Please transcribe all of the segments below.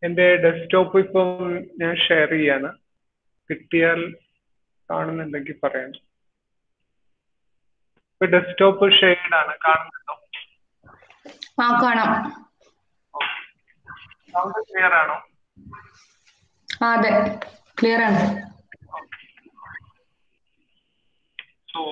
എന്റെ ഡെസ്ക്ടോപ്പ് ഇപ്പം ഞാൻ ഷെയർ ചെയ്യാണ് കിട്ടിയാൽ കാണുന്നുണ്ടെങ്കിൽ പറയാം ഇപ്പൊ ഡെസ്ക്ടോപ്പ് ഷെയർഡ് ആണ് കാണുന്നുണ്ടോ ആ കാണാം സൗണ്ട് ക്ലിയർ ആണോ ആ അതെ ക്ലിയർ ആണ് സോ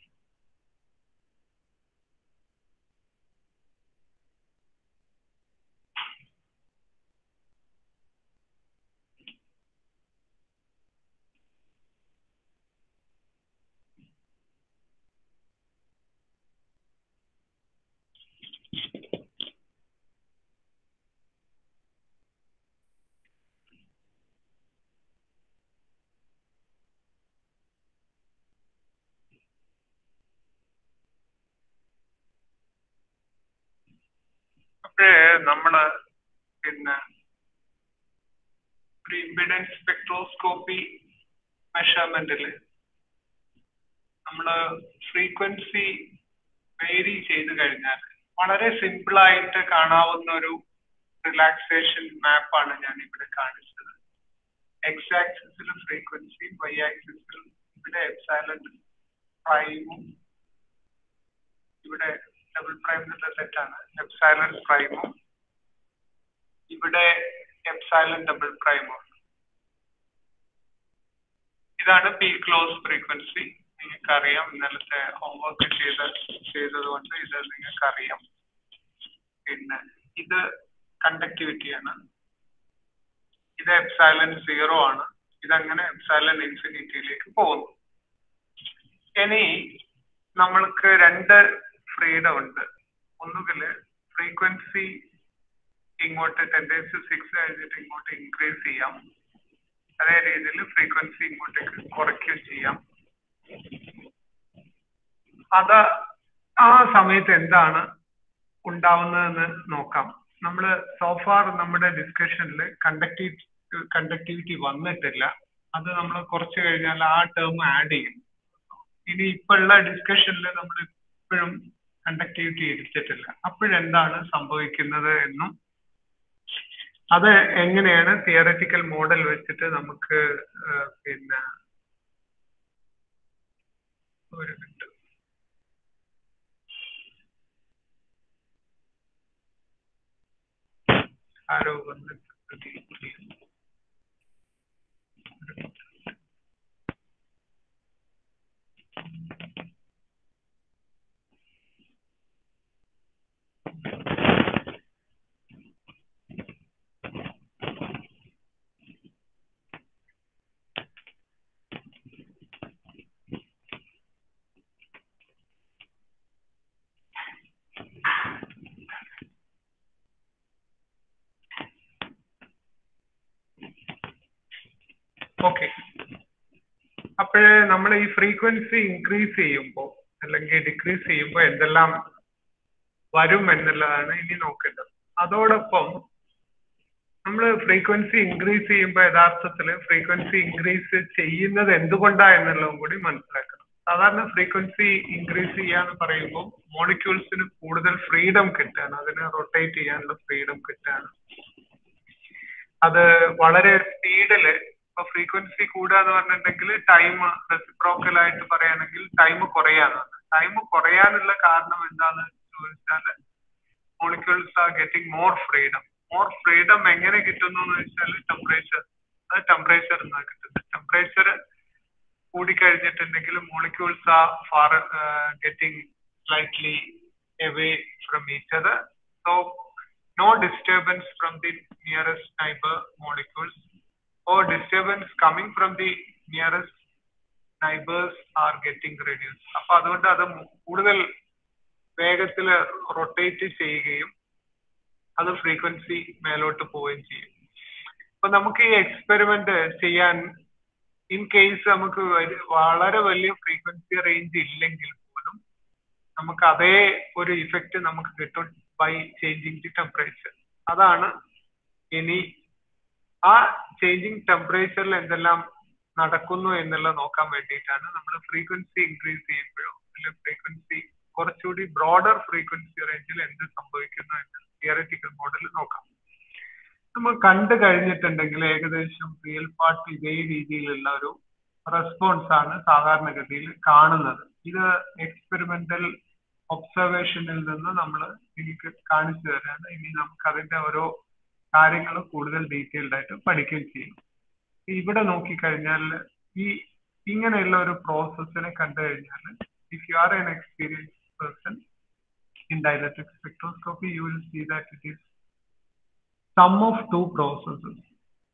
അപ്പോഴേ നമ്മള് പിന്നെ ഒരു ഇമ്പിഡൻസ് സ്പെക്ട്രോസ്കോപ്പി മെഷർമെന്റില് നമ്മള് ഫ്രീക്വൻസി വേരി ചെയ്ത് കഴിഞ്ഞാൽ വളരെ സിമ്പിൾ ആയിട്ട് കാണാവുന്ന ഒരു റിലാക്സേഷൻ മാപ്പാണ് ഞാൻ ഇവിടെ കാണിച്ചത് എക്സ് ആക്സിസിൽ ഫ്രീക്വൻസി വൈ ആക്സിസിൽ ഇവിടെ എപ്സൈലന്റ് പ്രൈമും ഇവിടെ ഡബിൾ പ്രൈം എന്നുള്ള തെറ്റാണ് എപ്സൈലൻ പ്രൈമും ഇവിടെ എപ്സൈലൻ ഡബിൾ പ്രൈമും ഇതാണ് പി ക്ലോസ് ഫ്രീക്വൻസി നിങ്ങൾക്ക് അറിയാം ഇന്നലത്തെ ഹോംവർക്ക് ചെയ്ത് ചെയ്തത് കൊണ്ട് ഇത് നിങ്ങൾക്ക് അറിയാം പിന്നെ ഇത് കണ്ടക്ടിവിറ്റിയാണ് ഇത് എപ്സൈലൻ സീറോ ആണ് ഇതങ്ങനെ എപ്സൈലൻ ഇൻഫിനിറ്റിയിലേക്ക് പോകുന്നു ഇനി നമ്മൾക്ക് രണ്ട് ഫ്രീഡം ഉണ്ട് ഒന്നുകിൽ ഫ്രീക്വൻസി ഇങ്ങോട്ട് ടെൻഡൻസി സിക്സ് കഴിഞ്ഞിട്ട് ഇങ്ങോട്ട് ഇൻക്രീസ് ചെയ്യാം അതേ രീതിയിൽ ഫ്രീക്വൻസി ഇങ്ങോട്ടേക്ക് കുറയ്ക്കുകയും ചെയ്യാം അത് ആ സമയത്ത് എന്താണ് ഉണ്ടാവുന്നതെന്ന് നോക്കാം നമ്മൾ സോഫാർ നമ്മുടെ ഡിസ്കഷനിൽ കണ്ടക്ടിവിറ്റി കണ്ടക്ടിവിറ്റി വന്നിട്ടില്ല അത് നമ്മൾ കുറച്ച് കഴിഞ്ഞാൽ ആ ടേം ആഡ് ചെയ്യും ഇനി ഇപ്പോഴുള്ള ഡിസ്കഷനിൽ നമ്മൾ ഇപ്പോഴും കണ്ടക്ടിവിറ്റി എടുത്തിട്ടില്ല അപ്പോഴെന്താണ് സംഭവിക്കുന്നത് എന്നും അത് എങ്ങനെയാണ് തിയററ്റിക്കൽ മോഡൽ വെച്ചിട്ട് നമുക്ക് പിന്നെ ഒരു മിനിറ്റ് ആരോ വന്നിട്ട് ഓക്കെ അപ്പോഴ് നമ്മൾ ഈ ഫ്രീക്വൻസി ഇൻക്രീസ് ചെയ്യുമ്പോൾ അല്ലെങ്കിൽ ഡിക്രീസ് ചെയ്യുമ്പോൾ എന്തെല്ലാം വരും എന്നുള്ളതാണ് ഇനി നോക്കേണ്ടത് അതോടൊപ്പം നമ്മൾ ഫ്രീക്വൻസി ഇൻക്രീസ് ചെയ്യുമ്പോൾ യഥാർത്ഥത്തിൽ ഫ്രീക്വൻസി ഇൻക്രീസ് ചെയ്യുന്നത് എന്തുകൊണ്ടാ എന്നുള്ളതും കൂടി മനസ്സിലാക്കണം സാധാരണ ഫ്രീക്വൻസി ഇൻക്രീസ് ചെയ്യാന്ന് പറയുമ്പോൾ മോളിക്യൂൾസിന് കൂടുതൽ ഫ്രീഡം കിട്ടാണ് അതിന് റൊട്ടേറ്റ് ചെയ്യാനുള്ള ഫ്രീഡം കിട്ടാണ് അത് വളരെ സ്പീഡില് ഇപ്പൊ ഫ്രീക്വൻസി കൂടാന്ന് പറഞ്ഞിട്ടുണ്ടെങ്കിൽ ടൈം റെസിപ്രോക്കൽ ആയിട്ട് പറയുകയാണെങ്കിൽ ടൈം കുറയാന്നാണ് ടൈം കുറയാനുള്ള കാരണം എന്താന്ന് ചോദിച്ചാൽ molecules are getting more freedom more freedom എങ്ങനെ കിട്ടുന്നു എന്ന് വെച്ചാൽ ടെമ്പറേച്ചർ അത് ടെമ്പറേച്ചർ എന്നാണ് കിട്ടുന്നത് ടെമ്പറേച്ചർ കൂടിക്കഴിഞ്ഞിട്ടുണ്ടെങ്കിൽ molecules are far getting slightly away from each other so no disturbance from the nearest neighbor molecules or disturbance coming from the nearest neighbors are getting reduced. അപ്പൊ അതുകൊണ്ട് അത് കൂടുതൽ വേഗത്തിൽ റൊട്ടേറ്റ് ചെയ്യുകയും അത് ഫ്രീക്വൻസി മേലോട്ട് പോവുകയും ചെയ്യും അപ്പൊ നമുക്ക് ഈ എക്സ്പെരിമെന്റ് ചെയ്യാൻ ഇൻ കേസ് നമുക്ക് വളരെ വലിയ ഫ്രീക്വൻസി റേഞ്ച് ഇല്ലെങ്കിൽ പോലും നമുക്ക് അതേ ഒരു ഇഫക്റ്റ് നമുക്ക് കിട്ടും ബൈ ചേഞ്ചിങ് ദി ടെമ്പറേച്ചർ അതാണ് ഇനി ആ ചേഞ്ചിങ് ടെമ്പറേച്ചറിൽ എന്തെല്ലാം നടക്കുന്നു എന്നുള്ളത് നോക്കാൻ വേണ്ടിയിട്ടാണ് നമ്മൾ ഫ്രീക്വൻസി ഇൻക്രീസ് ചെയ്യുമ്പോഴോ അല്ലെങ്കിൽ ഫ്രീക്വൻസി കുറച്ചുകൂടി ബ്രോഡർ ഫ്രീക്വൻസി റേഞ്ചിൽ എന്ത് സംഭവിക്കുന്നു എന്ന് തിയററ്റിക്കൽ മോഡൽ നോക്കാം നമ്മൾ കണ്ടു കഴിഞ്ഞിട്ടുണ്ടെങ്കിൽ ഏകദേശം റിയൽ പാർട്ട് ഇതേ രീതിയിലുള്ള ഒരു റെസ്പോൺസ് ആണ് സാധാരണഗതിയിൽ കാണുന്നത് ഇത് എക്സ്പെരിമെന്റൽ ഒബ്സർവേഷനിൽ നിന്ന് നമ്മൾ എനിക്ക് കാണിച്ചു തരാണ് ഇനി നമുക്ക് അതിന്റെ ഓരോ കാര്യങ്ങൾ കൂടുതൽ ഡീറ്റെയിൽഡ് ആയിട്ട് പഠിക്കുകയും ചെയ്യും ഇവിടെ നോക്കിക്കഴിഞ്ഞാൽ ഈ ഇങ്ങനെയുള്ള ഒരു പ്രോസസ്സിനെ കണ്ടു കഴിഞ്ഞാൽ if you are an experience person in dielectric spectroscopy you will see that it is sum of two processes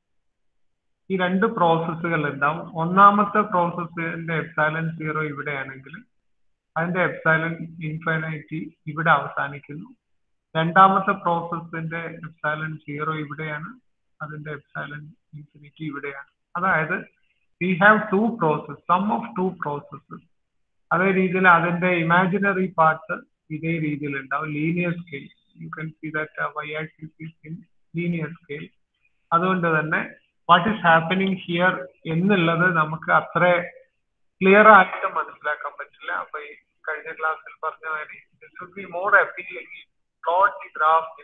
ഈ രണ്ട് പ്രോസസ്സുകൾ ഉണ്ടാവും ഒന്നാമത്തെ പ്രോസസ്സിന്റെ എപ്സാലൻ സീറോ ഇവിടെയാണെങ്കിൽ അതിന്റെ എപ്സാലൻ ഇൻഫൈനൈറ്റി ഇവിടെ അവസാനിക്കുന്നു രണ്ടാമത്തെ പ്രോസസ്സിന്റെ എപ്സാലൻ സീറോ ഇവിടെയാണ് അതിന്റെ എപ്സാലൻ ഇൻഫിനിറ്റി ഇവിടെയാണ് അതായത് we have two process sum of two processes അതേ രീതിയിൽ അതിന്റെ ഇമാജിനറി പാർട്ട് ഇതേ രീതിയിൽ ഉണ്ടാവും linear scale you can see that Y axis is in linear scale അതുകൊണ്ട് തന്നെ വാട്ട് ഈസ് ഹാപ്പനിങ് ഹിയർ എന്നുള്ളത് നമുക്ക് അത്ര ക്ലിയർ ആയിട്ട് മനസ്സിലാക്കാൻ പറ്റില്ല അപ്പൊ ഈ കഴിഞ്ഞ ക്ലാസ്സിൽ പറഞ്ഞ മാതിരി this would be more appealing plot the graph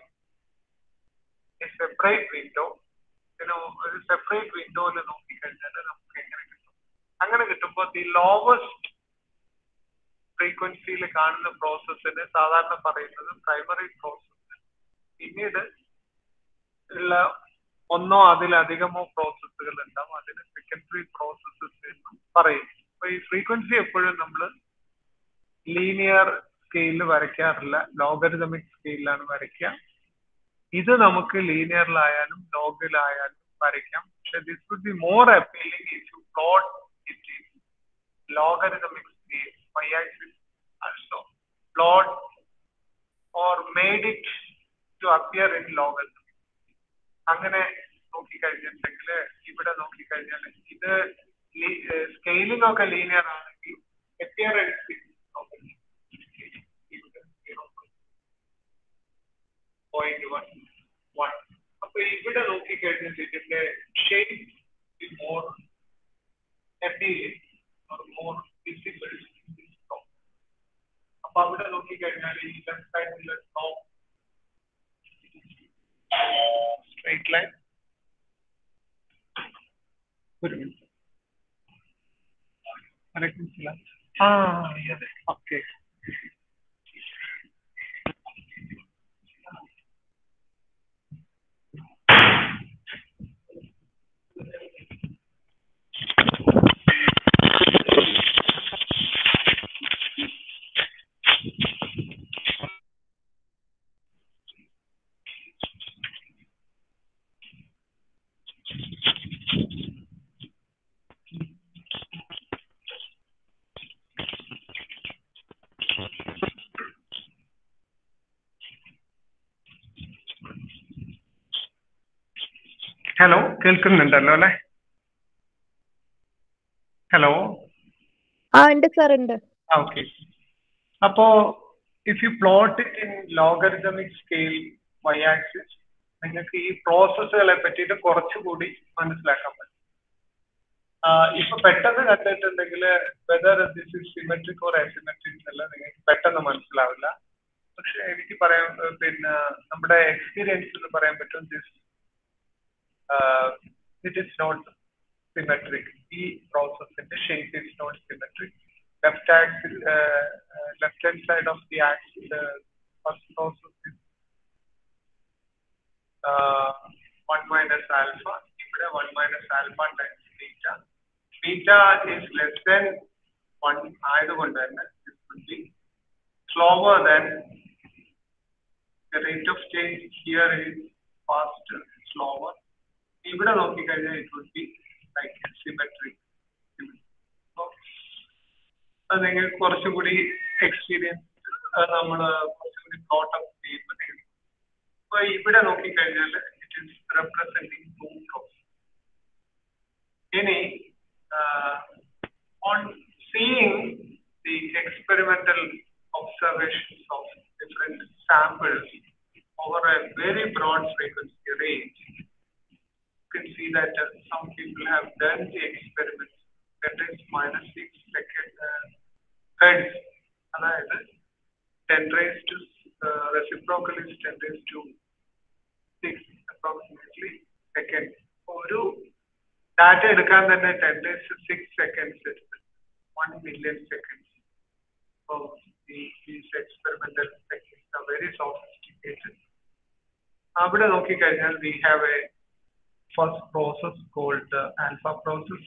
in separate window പിന്നെ ഒരു സെപ്പറേറ്റ് വിൻഡോയിൽ നോക്കിക്കഴിഞ്ഞാൽ നമുക്ക് എങ്ങനെ കിട്ടും അങ്ങനെ കിട്ടുമ്പോൾ ദി ലോവസ്റ്റ് ഫ്രീക്വൻസിയിൽ കാണുന്ന പ്രോസസ്സിന് സാധാരണ പറയുന്നത് പ്രൈമറി പ്രോസസ്സ് പിന്നീട് ഉള്ള ഒന്നോ അതിലധികമോ പ്രോസസ്സുകൾ ഉണ്ടാവും അതിന് സെക്കൻഡറി പ്രോസസ്സസ് എന്നും പറയും അപ്പൊ ഈ ഫ്രീക്വൻസി എപ്പോഴും നമ്മൾ ലീനിയർ സ്കെയിലിൽ വരയ്ക്കാറില്ല ലോഗരിതമിക് സ്കെയിലാണ് വരയ്ക്കുക ഇത് നമുക്ക് ലീനിയറിലായാലും ലോഗിലായാലും വരയ്ക്കാം പക്ഷെ this would be more appealing if you plot it in logarithmic scale y axis also plot or made it to appear in logarithm അങ്ങനെ നോക്കിക്കഴിഞ്ഞിട്ടുണ്ടെങ്കിൽ ഇവിടെ നോക്കിക്കഴിഞ്ഞാൽ ഇത് സ്കെയിലിംഗ് ഒക്കെ ലീനിയർ ആണെങ്കിൽ അപ്പിയറൻസ് പോയിന്റ് വൺ വൺ അപ്പൊ ഇവിടെ നോക്കിക്കഴിഞ്ഞാൽ ഇതിന്റെ shape more appealing more visible അപ്പൊ അവിടെ നോക്കിക്കഴിഞ്ഞാൽ ഈ ലെഫ്റ്റ് സൈഡിലെ ടോപ്പ് സ്ട്രൈറ്റ് ലൈൻ ഒരു മിനിറ്റ് മനസ്സില ആ അതെ ഓക്കെ ഹലോ കേൾക്കുന്നുണ്ടല്ലോ അല്ലെ ഹലോ ആ ഉണ്ട് സാർ ഉണ്ട് ഓക്കെ അപ്പോ if you plot it in logarithmic scale Y axis നിങ്ങൾക്ക് ഈ പ്രോസസ്സുകളെ പറ്റിയിട്ട് കുറച്ചുകൂടി മനസ്സിലാക്കാൻ പറ്റും ഇപ്പൊ പെട്ടെന്ന് കണ്ടിട്ടുണ്ടെങ്കിൽ whether this is symmetric or asymmetric എന്നല്ല നിങ്ങൾക്ക് പെട്ടെന്ന് മനസ്സിലാവില്ല പക്ഷെ എനിക്ക് പറയാൻ പിന്നെ നമ്മുടെ എക്സ്പീരിയൻസ് എന്ന് പറയാൻ പറ്റും this it is not symmetric ഈ പ്രോസസ്സിന്റെ shape is not symmetric left axis left hand side of the axis first process is one minus alpha ഇവിടെ one minus alpha times beta beta is less than one ആയതുകൊണ്ട് തന്നെ slower than the rate of change here is faster, slower. ഇവിടെ നോക്കിക്കഴിഞ്ഞാൽ it would be like symmetric അത് നിങ്ങൾ കുറച്ചുകൂടി experience നമ്മൾ കുറച്ചുകൂടി പ്ലോട്ട് അപ്പ് ചെയ്യുമ്പോഴത്തേക്കും അപ്പൊ ഇവിടെ നോക്കിക്കഴിഞ്ഞാൽ it is representing two flows ഇനി on seeing the experimental observations of different samples over a very broad frequency range, you can see that uh, some people have done the experiment that is minus 6 second uh, hertz. അതായത് 10 raised to uh, reciprocal is 10 raised to 6 approximately data എടുക്കാൻ തന്നെ ten raise six seconds എടുത്ത് one million seconds So the, these experimental techniques are very sophisticated. അവിടെ നോക്കിക്കഴിഞ്ഞാൽ we have a first process called alpha process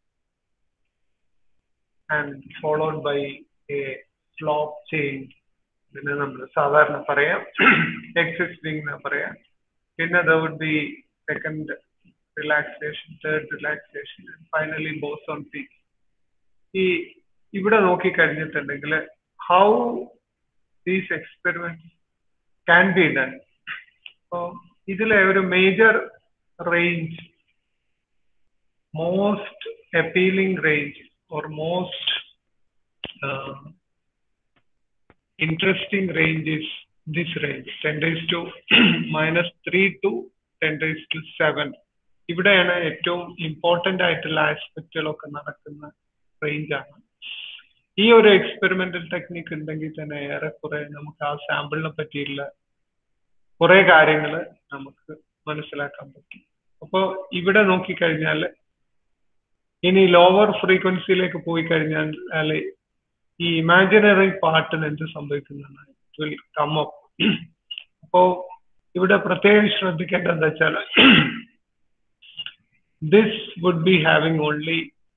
and followed by a slope change പിന്നെ നമ്മൾ സാധാരണ പറയാം existing എന്ന് പറയാം പിന്നെ the would be second relaxation third relaxation finally boson peak ഈ ഇവിടെ നോക്കിക്കഴിഞ്ഞിട്ടുണ്ടെങ്കിൽ how these experiment can be done അപ്പോൾ ഇതിലെ ഒരു major range most appealing range or most interesting range is this range 10 raised to minus 3 to 10 raised to 7 ഇവിടെയാണ് ഏറ്റവും important ആയിട്ടുള്ള ആസ്പെക്റ്റുകളൊക്കെ നടക്കുന്ന റേഞ്ച് ആണ് ഈ ഒരു എക്സ്പെരിമെന്റൽ ടെക്നിക്ക് ഉണ്ടെങ്കിൽ തന്നെ ഏറെക്കുറെ നമുക്ക് ആ സാമ്പിളിനെ പറ്റിയുള്ള കുറെ കാര്യങ്ങൾ നമുക്ക് മനസ്സിലാക്കാൻ പറ്റും അപ്പോൾ ഇവിടെ നോക്കിക്കഴിഞ്ഞാൽ ഇനി ലോവർ ഫ്രീക്വൻസിയിലേക്ക് പോയി കഴിഞ്ഞാൽ ഈ ഇമാജിനറി പാർട്ടിന് എന്ത് സംഭവിക്കുന്നതാണ് ഇറ്റ് വിൽ കം അപ്പ് അപ്പോ ഇവിടെ പ്രത്യേകം ശ്രദ്ധിക്കേണ്ടത് എന്താ വെച്ചാൽ this would be having only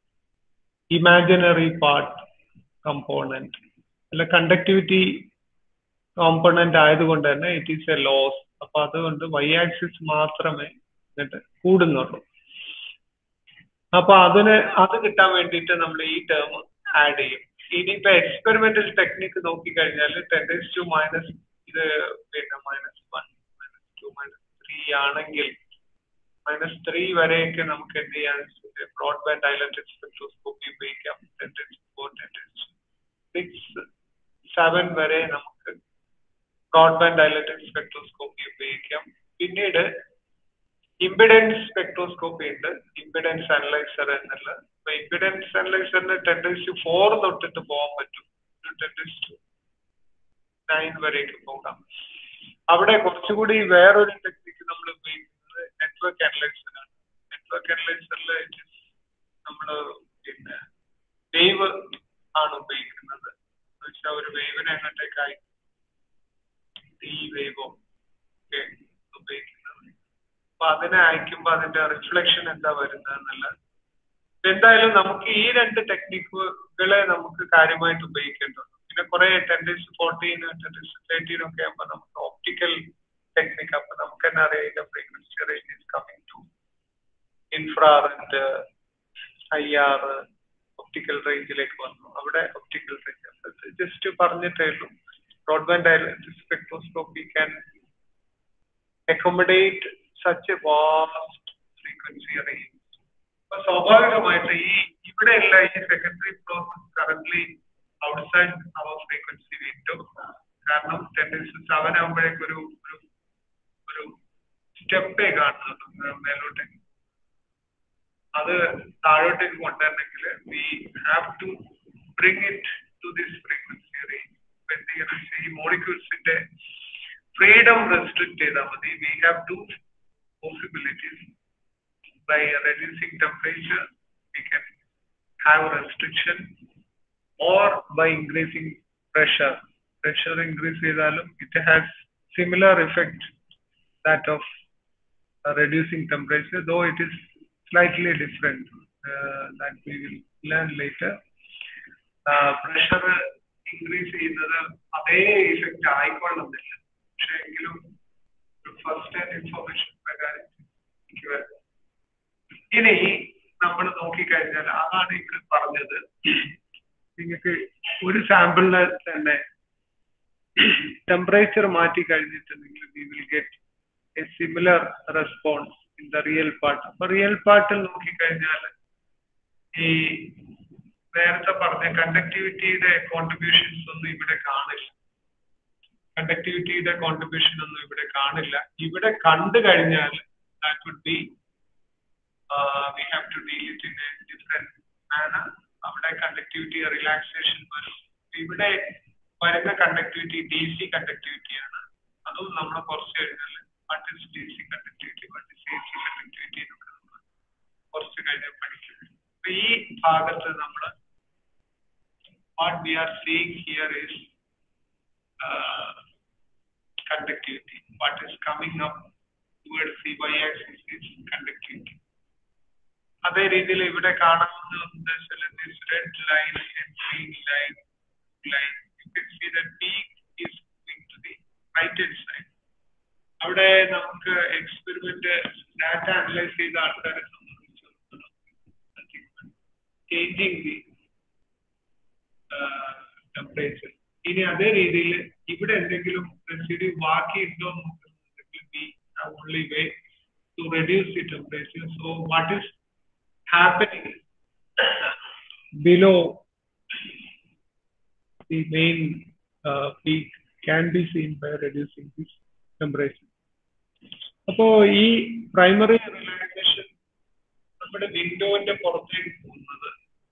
imaginary part component അല്ല കണ്ടക്ടിവിറ്റി കോമ്പണന്റ് ആയതുകൊണ്ട് തന്നെ ഇറ്റ് ഈസ് എ ലോസ് അപ്പൊ അതുകൊണ്ട് വൈ ആക്സിസ് മാത്രമേ എന്നിട്ട് കൂടുന്നുള്ളൂ അപ്പൊ അതിന് അത് കിട്ടാൻ വേണ്ടിയിട്ട് നമ്മൾ ഈ ടേം ആഡ് ചെയ്യും ഇനിയിപ്പോ എക്സ്പെരിമെന്റൽ ടെക്നിക്ക് നോക്കിക്കഴിഞ്ഞാൽ ടെൻ ഡേസ് ടു മൈനസ് ഇത് പിന്നെ minus one minus two minus three ആണെങ്കിൽ മൈനസ് ത്രീ വരെയൊക്കെ നമുക്ക് എന്ത് ചെയ്യാൻ ബ്രോഡ്ബാൻഡ് ഐലൻഡ് സ്പെക്ട്രോസ്കോപ്പി ഉപയോഗിക്കാം ten raise four ten raise six seven വരെ നമുക്ക് ബ്രോഡ്ബാൻഡ് ഐലൻഡ് സ്പെക്ട്രോസ്കോപ്പി ഉപയോഗിക്കാം പിന്നീട് ഇമ്പിഡൻസ് സ്പെക്ട്രോസ്കോപ്പി ഉണ്ട് ഇമ്പിഡൻസ് അനലൈസർ എന്നുള്ള അപ്പൊ ഇമ്പിഡൻസ് അനലൈസറിന് ടെൻ ഡേസ് ടു ഫോർ തൊട്ടിട്ട് പോകാൻ പറ്റും ടെൻ ഡേസ് ടു നയൻ വരേക്ക് പോകാം അവിടെ കുറച്ചുകൂടി വേറൊരു ടെക്നിക്ക് നമ്മൾ ഉപയോഗിക്കുന്നത് നെറ്റ്വർക്ക് അനലൈസർ ആണ് നെറ്റ്വർക്ക് അനലൈസറിൽ നമ്മൾ പിന്നെ വേവ് ആണ് ഉപയോഗിക്കുന്നത് വെച്ചാൽ ഒരു വേവിനെ എങ്ങോട്ടേക്കായി ഈ വേവോ ഒക്കെ ഉപയോഗിക്കുന്നത് അപ്പൊ അതിനെ അയക്കുമ്പോ അതിന്റെ റിഫ്ലക്ഷൻ എന്താ വരുന്നത് എന്നുള്ളത് എന്തായാലും നമുക്ക് ഈ രണ്ട് ടെക്നിക്കുകളെ നമുക്ക് കാര്യമായിട്ട് ഉപയോഗിക്കേണ്ടതുണ്ട് പിന്നെ കുറെ ടെൻഡേഴ്സ് ഫോർട്ടീൻ ടെൻഡേഴ്സ് തേർട്ടീൻ ഒക്കെ ആകുമ്പോൾ നമുക്ക് ഓപ്റ്റിക്കൽ ടെക്നിക്ക് അപ്പൊ നമുക്ക് തന്നെ അറിയാം frequency range is coming to infrared I R optical റേഞ്ചിലേക്ക് വന്നു അവിടെ ഒപ്റ്റിക്കൽ റേഞ്ച് ജസ്റ്റ് പറഞ്ഞിട്ടേ ഉള്ളൂ broadband spectroscopy can accommodate such a vast frequency range അപ്പൊ സ്വാഭാവികമായിട്ട് ഈ ഇവിടെയുള്ള ഈ secondary process current outside our frequency window കാരണം ടെൻഡൻസി സെവൻ ആകുമ്പോഴേക്കും ഒരു ഒരു ഒരു സ്റ്റെപ്പേ കാണുന്നുണ്ട് മേലോട്ടേക്ക് അത് താഴോട്ടേക്ക് കൊണ്ടുവരണമെങ്കിൽ we have to bring it to this frequency range ഈ മോളിക്യൂൾസിന്റെ ഫ്രീഡം റെസ്ട്രിക്ട് ചെയ്താൽ മതി V have two possibilities by reducing temperature, we can have restriction or by increasing pressure. Pressure increase ചെയ്താലും it has similar effect that of uh, reducing temperature, though it is slightly different uh, that we will learn later. Uh, pressure increase ചെയ്യുന്നത് അതേ effect ആയിക്കൊള്ളുന്നില്ല പക്ഷെ എങ്കിലും first hand information പ്രകാരം എനിക്ക് വരുന്നത് ഇനി നമ്മൾ നോക്കിക്കഴിഞ്ഞാൽ അതാണ് ഇവിടെ പറഞ്ഞത് നിങ്ങൾക്ക് ഒരു സാമ്പിളിന് തന്നെ ടെമ്പറേച്ചർ മാറ്റി കഴിഞ്ഞിട്ടുണ്ടെങ്കിൽ we will get a similar response in the real part അപ്പൊ റിയൽ പാർട്ടിൽ നോക്കിക്കഴിഞ്ഞാൽ ഈ നേരത്തെ പറഞ്ഞ കണ്ടക്ടിവിറ്റിയുടെ കോൺട്രിബ്യൂഷൻസ് ഒന്നും ഇവിടെ കാണില്ല കണ്ടക്ടിവിറ്റിയുടെ കോൺട്രിബ്യൂഷൻ ഒന്നും ഇവിടെ കാണില്ല ഇവിടെ കണ്ടു കഴിഞ്ഞാൽ that would be uh, we have to deal it in a different manner. അവിടെ കണ്ടക്ടിവിറ്റി റിലാക്സേഷൻ വരും ഇവിടെ വരുന്ന കണ്ടക്ടിവിറ്റി ഡി സി കണ്ടക്ടിവിറ്റി ആണ് അതും നമ്മൾ കുറച്ച് കഴിഞ്ഞാൽ what is D C conductivity what is A C conductivity എന്നൊക്കെ നമ്മൾ കുറച്ച് കഴിഞ്ഞ് പഠിക്കും അപ്പൊ ഈ ഭാഗത്ത് നമ്മൾ what we are seeing here is conductivity. What is coming up towards the y-axis is conductivity. അതേ രീതിയിൽ ഇവിടെ കാണാവുന്ന red line green line line you can see the peak is going to the right hand side അവിടെ നമുക്ക് experiment data analyse ചെയ്ത ആൾക്കാരെ സംബന്ധിച്ചിടത്തോളം changing the temperature ഇനി അതേ രീതിയിൽ ഇവിടെ എന്തെങ്കിലും റെസിഡ്യൂ ബാക്കി ഉണ്ടോ എന്ന് നോക്കുന്നുണ്ടെങ്കിൽ we only way to reduce the temperature so what is happening below the main peak can be seen by reducing this temperature അപ്പോ ഈ പ്രൈമറി റിലാക്സേഷൻ നമ്മുടെ വിൻഡോന്റെ പുറത്തേക്ക് പോകുന്നത്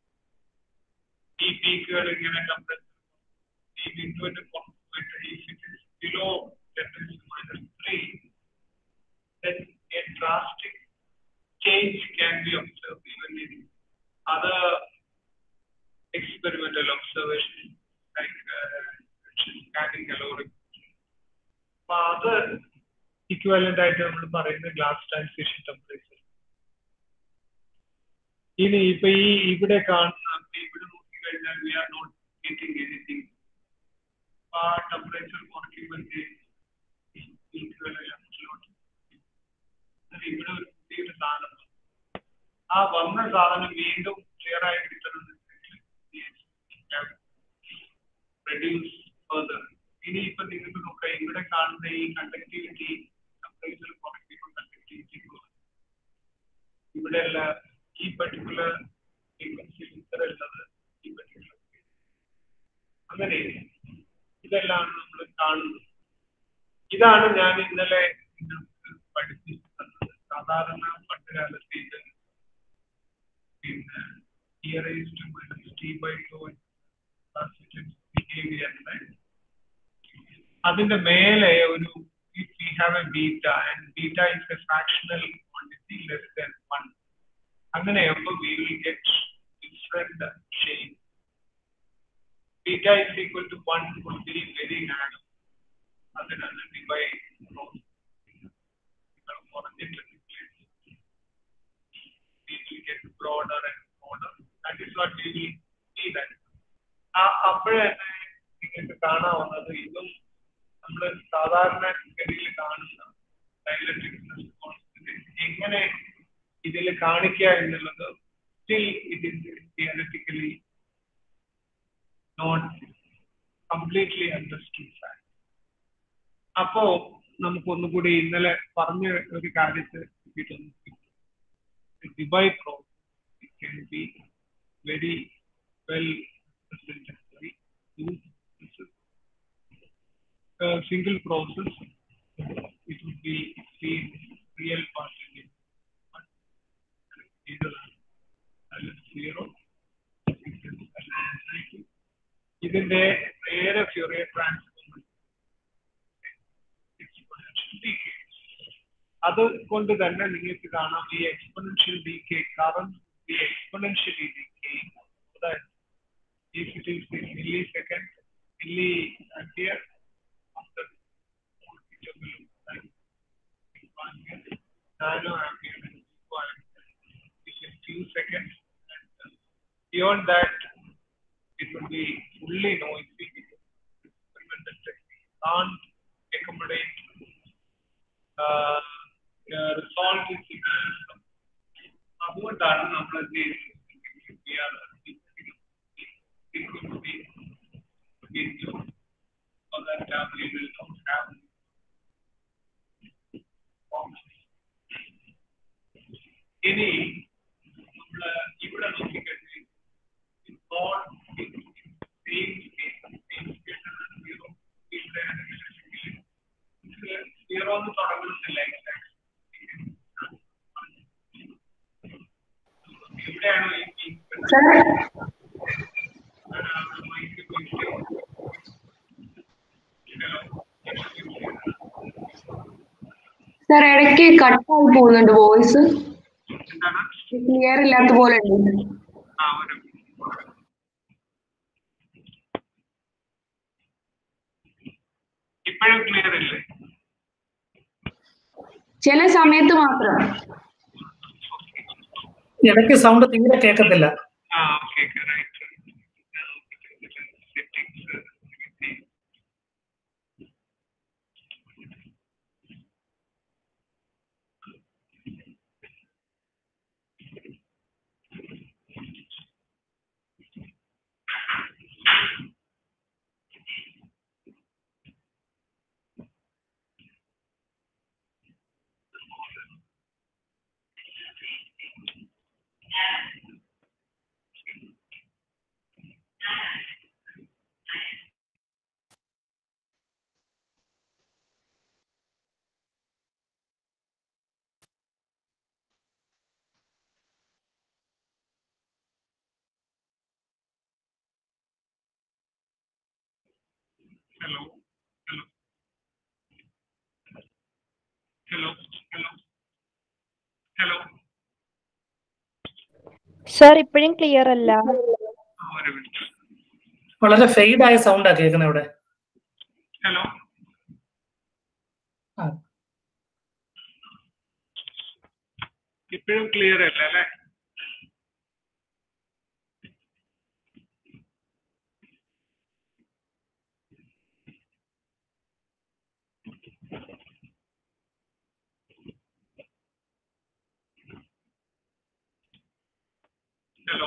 ഈ പീക്കുകൾ ഇങ്ങനെ ടെമ്പറേച്ചർ ഈ വിൻഡോന്റെ പുറത്ത് പോയിട്ട് if it is below temperature minus 3 then a drastic change can be observed even in other experimental observations like uh, scanning caloric അപ്പൊ അത് ഇക്വാലന്റ് ആയിട്ട് നമ്മൾ പറയുന്ന ഗ്ലാസ് ട്രാൻസിഷൻ ടെമ്പറേച്ചർ ഇനി ഇപ്പൊ ഈ ഇവിടെ കാണുന്ന ഇവിടെ നോക്കി കഴിഞ്ഞാൽ we are not getting anything ആ ടെമ്പറേച്ചർ കുറയ്ക്കുമ്പോഴത്തേക്ക് ഇവിടെ ഒരു പുതിയൊരു സാധനം വന്നു. ആ വന്ന സാധനം വീണ്ടും ക്ലിയർ ആയി റെഡ്യൂസ് ഫർദർ ഇനി ഇപ്പൊ നിങ്ങൾക്ക് നോക്കാം ഇവിടെ കാണുന്ന ഈ കണ്ടക്ടിവിറ്റി ടെമ്പറേച്ചർ കുറയ്ക്കുമ്പോൾ കണ്ടക്ടിവിറ്റി ഇവിടെ അല്ല ഈ പർട്ടിക്കുലർ ഫ്രീക്വൻസി ഇത്ര ഉള്ളത് ഈ പർട്ടിക്കുലർ അങ്ങനെ ഇതെല്ലാം നമ്മൾ കാണുന്നത് ഇതാണ് ഞാൻ ഇന്നലെ നിങ്ങൾക്ക് പഠിപ്പിച്ചു തന്നത് സാധാരണ പണ്ട് കാലത്ത് ഇത് പിന്നെ e raised minus T by tau ബിഹേവിയറിന്റെ അതിന്റെ മേലെ ഒരു if we have a beta and beta is a fractional quantity less than one അങ്ങനെയാകുമ്പോൾ we will get different shade beta is equal to 1 would be very narrow. അതിനാണ് divide we will get broader and broader. That is what we will see that. ആ അപ്പോഴേ നിങ്ങൾക്ക് കാണാവുന്നത് ഇതും നമ്മൾ സാധാരണ ഗതിയിൽ കാണുന്ന ഡയലക്ട്രിക് റെസ്പോൺസ് എങ്ങനെ ഇതിൽ കാണിക്കുക എന്നുള്ളത് still it is theoretically not completely understood fact അപ്പോ നമുക്ക് ഒന്നുകൂടി ഇന്നലെ പറഞ്ഞ ഒരു കാര്യത്തെ divide process can be very well single process it would be seen real part zero ഇതിന്റെ നേരെ ഫ്യൂറിയർ ട്രാൻസ്ഫോം അത് കൊണ്ട് തന്നെ നിങ്ങൾക്ക് കാണാം ഈ എക്സ്പൊണൻഷ്യൽ ഡീകെ കറന്റ് ഈ എക്സ്പൊണൻഷ്യലി ഡീകെ അതായത് if it is in millisecond milli ampere after nano ampere within few seconds and uh, beyond that it will be fully noisy experimental technique can't accommodate uh, uh, resolve in signal അതുകൊണ്ടാണ് നമ്മൾ എന്ത് ചെയ്യുന്നത് frequency into so that uh, we will not have ഇനി നമ്മൾ ഇവിടെ നോക്കിക്കഴിഞ്ഞാൽ zero എന്ന് തുടങ്ങുന്നില്ല എവിടെയാണ് ഈ സാർ സാർ ഇടയ്ക്ക് കട്ടായി പോകുന്നുണ്ട് വോയിസ് എന്താണ് ക്ലിയർ ഇല്ലാത്ത പോലെ ഉണ്ട് ആ ഒരു ഇപ്പോഴും ക്ലിയർ ഇല്ലേ ചില സമയത്ത് മാത്രം ഇടയ്ക്ക് സൗണ്ട് തീരെ കേൾക്കത്തില്ല ആ okay right settings Hello. Hello. Hello. Hello. Hello. Sir ഇപ്പോഴും ക്ലിയർ അല്ല ആ, ഒരു മിനിറ്റ് വളരെ ഫെയ്ഡ് ആയ സൗണ്ടാ കേൾക്കുന്നത് ഇവിടെ ഹലോ ആ. ഇപ്പോഴും ക്ലിയർ അല്ല അല്ലേ ഹലോ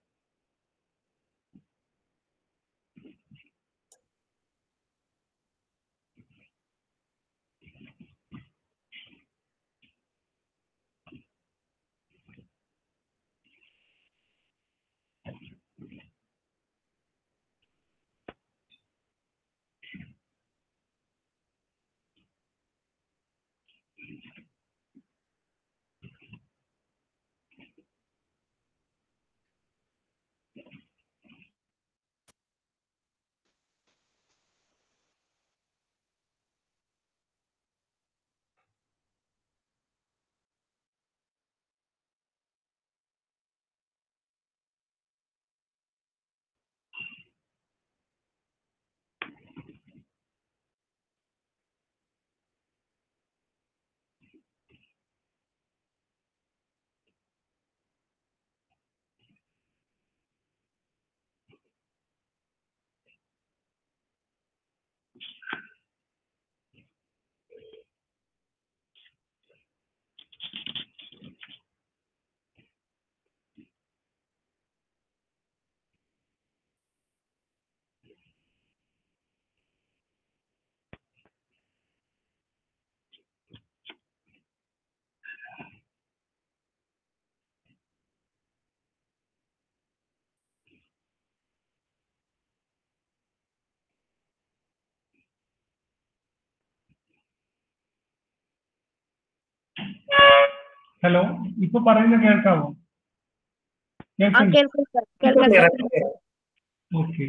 ഹലോ ഇപ്പൊ പറയുന്നത് കേൾക്കാമോ ആ കേൾക്കാം സാർ ഇപ്പൊ കേൾക്കാം clear സാർ. ആയി. ഓക്കെ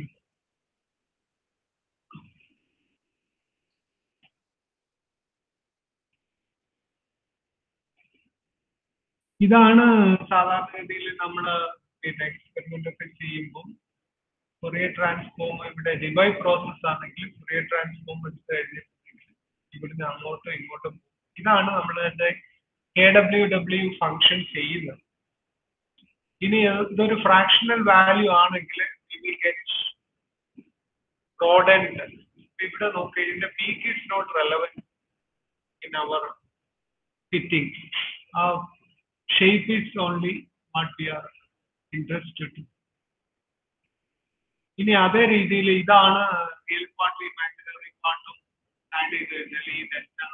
ഇതാണ് സാധാരണഗതിയിൽ നമ്മൾ പിന്നെ എക്സ്പെരിമെന്റ് ഒക്കെ ചെയ്യുമ്പോൾ കൊറിയർ ട്രാൻസ്ഫോം ഇവിടെ ഡിവൈ പ്രോസസ് ആണെങ്കിൽ കൊറിയർ ട്രാൻസ്ഫോം എടുത്തു കഴിഞ്ഞ് ഇവിടുന്ന് അങ്ങോട്ടും ഇങ്ങോട്ടും പോകും. ഇതാണ് നമ്മൾ എൻ്റെ എ ഡബ്ല്യു ഡബ്ല്യു ഫംഗ്ഷൻ ചെയ്യുന്നത് ഇനി ഇതൊരു ഫ്രാക്ഷണൽ വാല്യൂ ആണെങ്കിൽ ബ്രോഡൻഡ് ഇവിടെ നോക്കി ഇതിന്റെ peak is not relevant in our fitting ആ shape is only what we are interested ഇനി അതേ രീതിയിൽ ഇതാണ് റിയൽ പാർട്ടും ഇമാജിനറി പാർട്ടും ആഡ് ചെയ്ത് കഴിഞ്ഞാൽ ഈ delta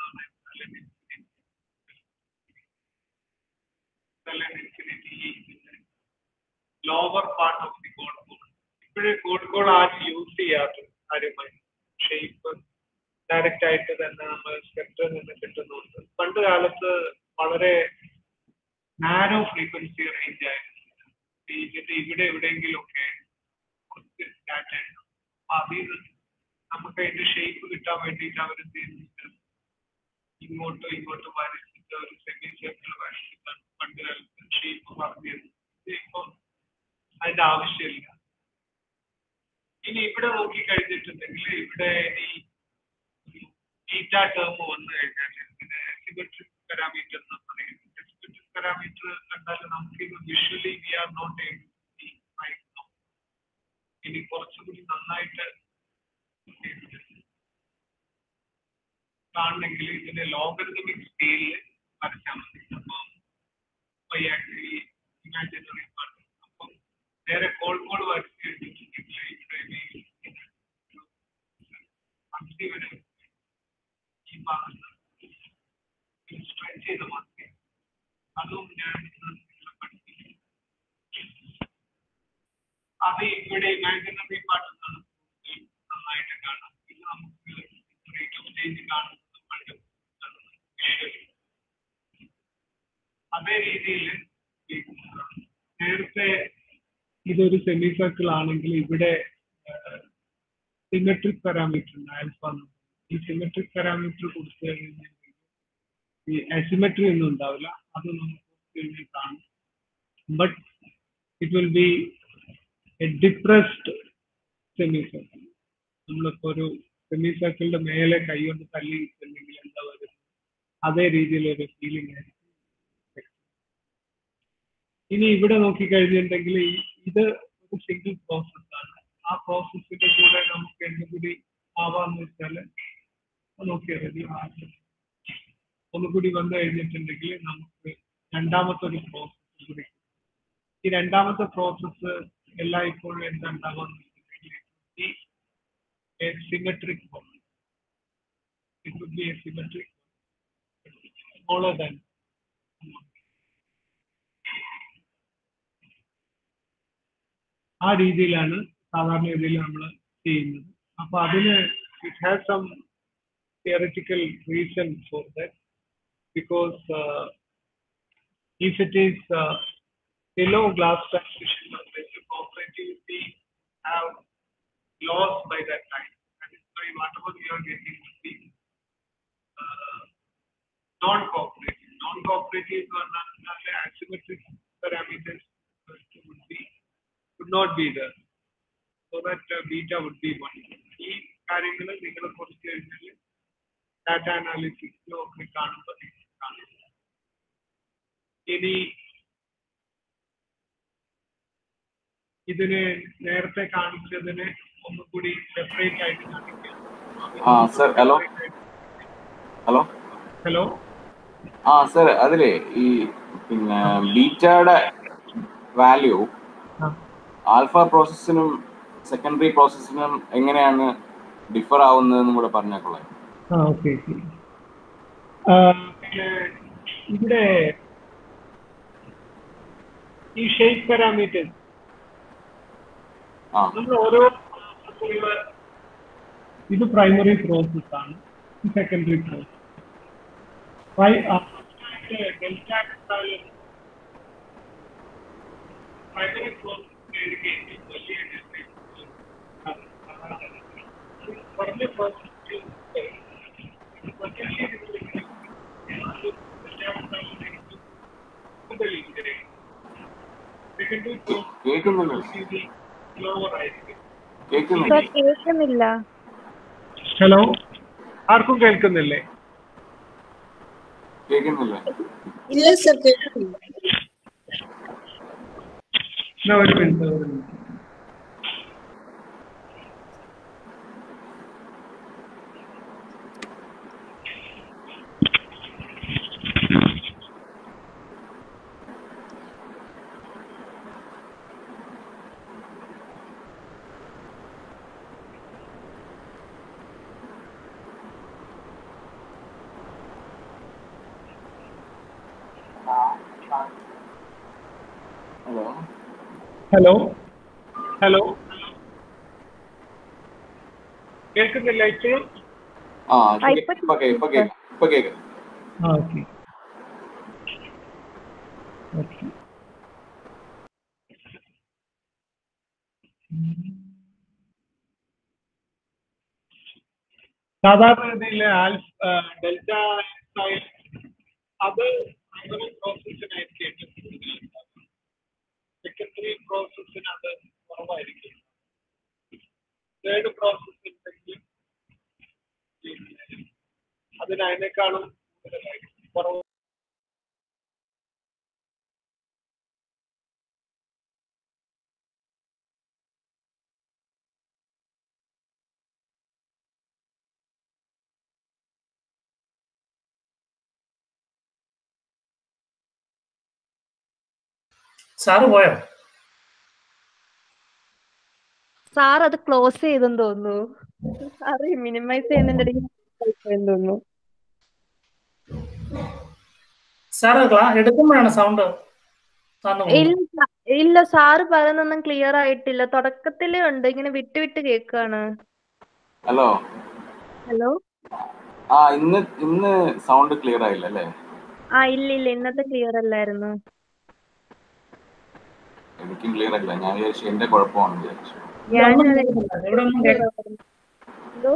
lower part of the code code ഇപ്പോഴും കോഡ് കോഡ് ആരും യൂസ് ചെയ്യാറ് കാര്യമായി ഷേപ്പ് ഡയറക്റ്റ് ആയിട്ട് തന്നെ നമ്മൾ സ്പെക്ട്രിൽ നിന്ന് കിട്ടുന്നുണ്ട് പണ്ട് കാലത്ത് വളരെ നാരോ ഫ്രീക്വൻസി റേഞ്ച് ആയിരുന്നു ഇതിന്റെ ഇവിടെ എവിടെയെങ്കിലും ഒക്കെ കുറച്ച് ഡാറ്റ ഉണ്ടാവും അപ്പൊ അതിൽ നിന്ന് നമുക്ക് അതിന്റെ ഷേപ്പ് കിട്ടാൻ വേണ്ടിയിട്ട് അവർ ഇങ്ങോട്ടും ഇങ്ങോട്ടും വരച്ചിട്ട് കൊടുത്ത ഒരു സെമി സർക്കിൾ വരച്ചിട്ടാണ് പണ്ട് കാലത്ത് ഷേപ്പ് പറഞ്ഞത് ഇപ്പം അതിന്റെ ആവശ്യമില്ല ഇനി ഇവിടെ നോക്കി കഴിഞ്ഞിട്ടുണ്ടെങ്കിൽ ഇവിടെ ഈ ബീറ്റ ടേം വന്നു കഴിഞ്ഞാൽ ഇതിന് സിമെട്രിക് പാരാമീറ്റർ എന്ന് പറയുന്നത് സിമെട്രിക് പാരാമീറ്റർ കണ്ടാൽ നമുക്ക് ഇത് visually we are not able ഇനി കുറച്ചുകൂടി നന്നായിട്ട് കാണണമെങ്കിൽ ഇതിന്റെ ലോഗരിതമിക് സ്കെയിലിൽ വരച്ചാൽ മതി അപ്പം ഇമാജിനറി പാർട്ട് അപ്പം നേരെ കോൾ കോൾ വരച്ച് കഴിഞ്ഞിട്ടുണ്ടെങ്കിൽ ഇവിടെ ഈ അന്തി വരെ ഈ ഭാഗത്ത് സ്ട്രെച്ച് ചെയ്ത് മാറ്റി അതും ഞാൻ ഇന്ന് നിങ്ങളെ പഠിപ്പിക്കും അത് ഇവിടെ ഇമാജിനറി പാർട്ട് നന്നായിട്ട് കാണാം ഇത് നമുക്ക് റേറ്റ് ഓഫ് ചേഞ്ച് കാണുന്നത് പണ്ട് visually. അതേ രീതിയിൽ നേരത്തെ ഇതൊരു സെമി സർക്കിൾ ആണെങ്കിൽ ഇവിടെ സിമെട്രിക് പാരാമീറ്റർ ഉണ്ട് ആൽഫ ഈ സിമെട്രിക് പാരാമീറ്റർ കൊടുത്തു കഴിഞ്ഞാൽ ഈ അസിമെട്രി ഒന്നും ഉണ്ടാവില്ല അത് നമുക്ക് കാണും but it will be a depressed semi circle നമ്മളിപ്പോ ഒരു സെമി സർക്കിളിന്റെ മേലെ കൈ കൊണ്ട് തല്ലിയിട്ടുണ്ടെങ്കിൽ എന്താ വരുന്നത് അതേ രീതിയിലൊരു ഫീലിംഗ് ആയിരിക്കും ഇനി ഇവിടെ നോക്കിക്കഴിഞ്ഞിട്ടുണ്ടെങ്കിൽ ഈ- ഇത് ഒരു സിംഗിൾ പ്രോസസ് ആണ് ആ പ്രോസസ്സിന്റെ കൂടെ നമുക്ക് എന്തുകൂടി ആവാന്ന് വെച്ചാല് നോക്കിയാൽ മതി ഒന്നുകൂടി വന്നു കഴിഞ്ഞിട്ടുണ്ടെങ്കിൽ നമുക്ക് രണ്ടാമത്തെ ഒരു പ്രോസസ് കൂടി ഈ രണ്ടാമത്തെ പ്രോസസ്സ് എല്ലായ്പ്പോഴും എന്താ ഉണ്ടാവുക ഈ symmetric it would be asymmetric smaller than ആ രീതിയിലാണ് സാധാരണ രീതിയിൽ നമ്മൾ ചെയ്യുന്നത് അപ്പൊ അതിന് it has some theoretical reason for that because if it is uh, below glass transition temperature, cooperativity have lost by that time. That is why whatever we are getting would be uh, non-cooperative. Non-cooperative or non asymmetric parameters would be would not be there. So that uh, beta would be one. ഈ കാര്യങ്ങൾ നിങ്ങൾ കുറച്ച് കഴിഞ്ഞാൽ data അനാലിസിസിലോ ഒക്കെ കാണുമ്പോൾ നിങ്ങൾക്ക് കാണാം ഇനി ഇതിന് നേരത്തെ കാണിച്ചതിന് ഒന്നുകൂടി സെപ്പറേറ്റ് ആയിട്ട് കാണിക്കാം ആ സർ ഹലോ ഹലോ ഹലോ ആ സർ അതിലേ ഈ പിന്നെ ബീറ്റയുടെ വാല്യൂ ആൽഫ പ്രോസസ്സിനും സെക്കൻഡറി പ്രോസസ്സിനും എങ്ങനെയാണ് ഡിഫർ ആവുന്നതെന്നും കൂടെ പറഞ്ഞേക്കുള്ളത് ആ ഓക്കെ പിന്നെ ഇവിടെ ഈ ഷേപ്പ് പാരാമീറ്റേഴ്സ് ആ നമ്മൾ ഓരോ ഉള്ള ഇത് പ്രൈമറി പ്രോസസ് ആണ് ഇത് സെക്കൻഡറി പ്രോസസ് പ്രൈമറി പ്രോസസ് വലിയ പറഞ്ഞ പ്രോസസ് സെക്കൻഡറി കേൾക്കുന്നില്ല ലോവർ ആയിരിക്കും കേൾക്കുന്നില്ല സർ കേൾക്കുന്നില്ല ഹലോ ആർക്കും കേൾക്കുന്നില്ലേ കേൾക്കുന്നില്ല ഇല്ല സർ കേൾക്കുന്നില്ല എന്നാ ഒരു മിനിറ്റ് ഒരു മിനിറ്റ് ഹലോ ഹലോ ഹലോ കേൾക്കുന്നില്ല ഇപ്പോഴും ആ ആ, ഇപ്പൊ ഇപ്പൊ കേ- ഇപ്പൊ കേൾക്കാം ഇപ്പൊ കേൾക്കാം ആ ഓക്കെ ഓക്കെ സാധാരണ രീതിയിൽ ആൽഫ ഡെൽറ്റ അത് അങ്ങനെ പ്രോസസ്സിനായിരിക്കും ഏറ്റവും കൂടുതൽ സെക്കൻഡറി പ്രോസസ്സിന് അത് കുറവായിരിക്കും തേർഡ് പ്രോസസ് ഉണ്ടെങ്കിൽ പിന്നെ അതിന് അതിനേക്കാളും കൂടുതലായിരിക്കും കുറവ് സാറ് പോയോ സാർ അത് ക്ലോസ് ചെയ്തെന്ന് തോന്നുന്നു സാറ് മിനിമൈസ് ചെയ്യുന്നതിന്റെ ഇടയ്ക്ക് പോയെന്ന് തോന്നുന്നു സാറ് ക്ലാ എടുക്കുമ്പോഴാണ് സൗണ്ട് ഇല്ല സാ- ഇല്ല സാറ് പറയുന്നൊന്നും ക്ലിയർ ആയിട്ടില്ല തുടക്കത്തിലേ ഉണ്ട് ഇങ്ങനെ വിട്ട് വിട്ട് കേക്കാണ് ഹലോ ഹലോ ആ ഇന്ന് ഇന്ന് സൗണ്ട് ക്ലിയർ ആയില്ല അല്ലേ ആ ഇല്ല ഇല്ല ഇന്നത്തെ ക്ലിയർ അല്ലായിരുന്നു എനിക്കും ക്ലിയർ ആയില്ല ഞാൻ വിചാരിച്ചു എന്റെ കുഴപ്പമാണെന്ന് വിചാരിച്ചു ഞാൻ ഇവിടെ ഒന്നും കേൾക്കാം എന്തോ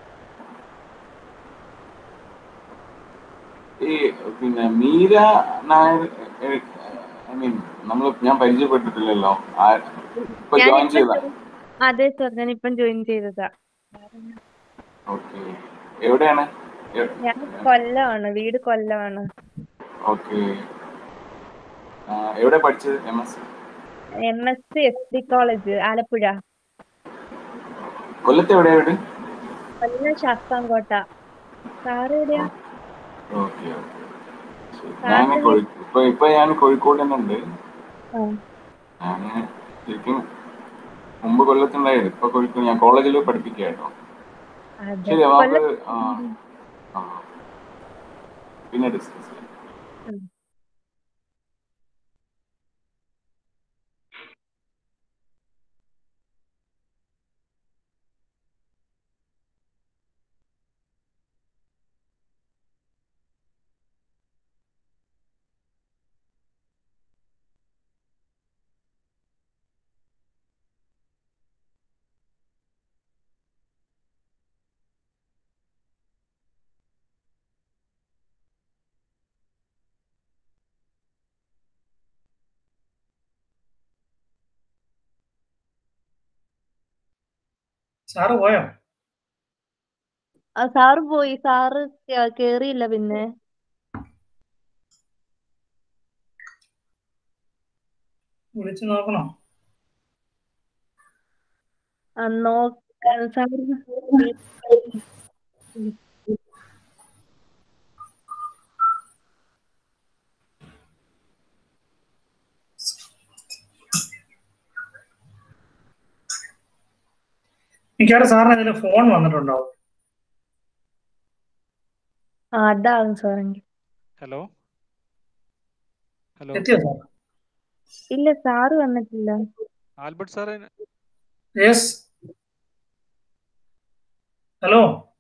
ഈ പിന്നെ മീര നായർ ഐ മീൻ നമ്മൾ ഞാൻ പരിചയപ്പെട്ടിട്ടില്ലല്ലോ ആ ഇപ്പൊ ഞാൻ ജോയിൻ ഇപ്പം ചെയ്ത join- അതെ സർ ഞാൻ ഇപ്പം ജോയിൻ ചെയ്തതാ ഓക്കെ എവിടെയാണ് ഞാൻ കൊല്ലമാണ് വീട് കൊല്ലമാണ് ഓക്കെ എവിടെ പഠിച്ചത് M S M S C S D college Alappuzha കൊല്ലത്ത് എവിടെയാ വീട് കൊല്ലം ശാസ്താംകോട്ട സാറ് എവിടെയാ ഓക്കെ ഓക്കെ ഞാൻ ഇപ്പൊ ഇപ്പൊ ഞാൻ കോഴിക്കോട് തന്നെ ഉണ്ട് ആ. ഞാൻ ശരിക്കും മുമ്പ് കൊല്ലത്തുണ്ടായിരുന്നു ഇപ്പൊ കോഴിക്കോട് ഞാൻ കോളേജിൽ പഠിപ്പിക്കാട്ടോ അതെ ശരി നമുക്ക് കൊല്ലം ആ ആ പിന്നെ ഡിസ്കസ് ചെയ്യാം ഉം. സാറ് പോയോ ആ സാറ് പോയി സാറ് കേ- കേറിയില്ല പിന്നെ വിളിച്ചു നോക്കണോ ആ, നോക്ക സാറ് മിക്കവാറും സാറിന് ഇതിൽ ഫോൺ വന്നിട്ടുണ്ടാവും ആ അതാകും സാറെങ്കിൽ ഹലോ ഹലോ എത്തിയോ സാർ ഇല്ല സാറ് വന്നിട്ടില്ല ആൽബർട്ട് സാറേ യെസ് ഹലോ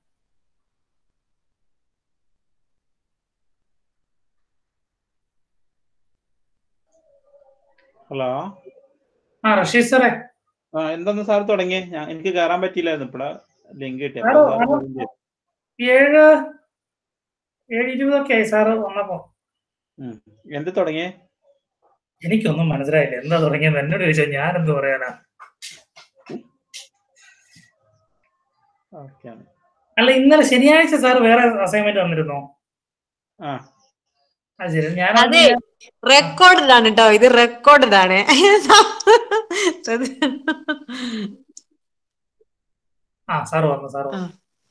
ഹലോ ആ റഷീദ് സാറേ ആ എന്തൊന്ന് സാർ തുടങ്ങിയേ ഞാൻ എനിക്ക് കയറാൻ പറ്റിയില്ലായിരുന്നു ഇപ്പഴാ ലിങ്ക് കിട്ടിയ സാറ് വന്നു. ഏഴ് ഏഴ് ഇരുപതൊക്കെ ആയി സാറ് വന്നപ്പോ എന്ത് തുടങ്ങിയേ എനിക്കൊന്നും മനസ്സിലായില്ല എന്താ തുടങ്ങിയത് എന്നോട് ചോദിച്ചാൽ ഞാൻ എന്ത് പറയാനാ ഓക്കെ അല്ല ഇന്നലെ ശനിയാഴ്ച സാർ വേറെ അസൈൻമെന്റ് വന്നിരുന്നോ ആ അത് ശരി ഞാൻ അതെ റെക്കോർഡഡ് ആണ് കേട്ടോ ഇത് റെക്കോർഡഡ് ആണ് ആ സാർ വന്നു സാർ വന്നു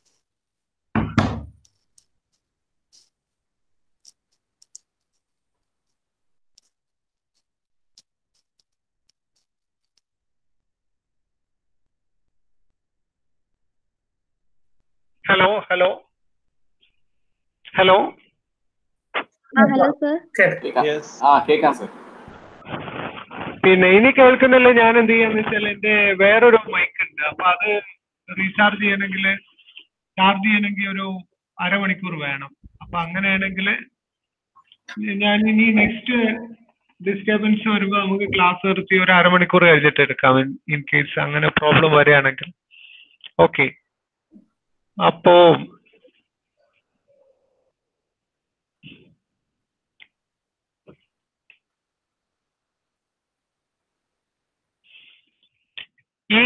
ഹലോ ഹലോ ഹലോ ആ ഹലോ സർ കേൾക്കാം ആ കേൾക്കാം സർ പിന്നെ ഇനി കേൾക്കുന്നില്ല ഞാൻ എന്ത് ചെയ്യാന്ന് വെച്ചാൽ എന്റെ വേറൊരു മൈക്ക് ഉണ്ട് അപ്പൊ അത് റീചാർജ് ചെയ്യണമെങ്കിൽ ചാർജ് ചെയ്യണമെങ്കിൽ ഒരു അരമണിക്കൂർ വേണം അപ്പൊ അങ്ങനെയാണെങ്കിൽ ഞാൻ ഇനി നെക്സ്റ്റ് ഡിസ്റ്റർബൻസ് വരുമ്പോൾ നമുക്ക് ക്ലാസ് നിർത്തി ഒരു അരമണിക്കൂർ കഴിഞ്ഞിട്ട് എടുക്കാം ഇൻ കേസ് അങ്ങനെ പ്രോബ്ലം വരികയാണെങ്കിൽ ഓക്കെ അപ്പോ ഈ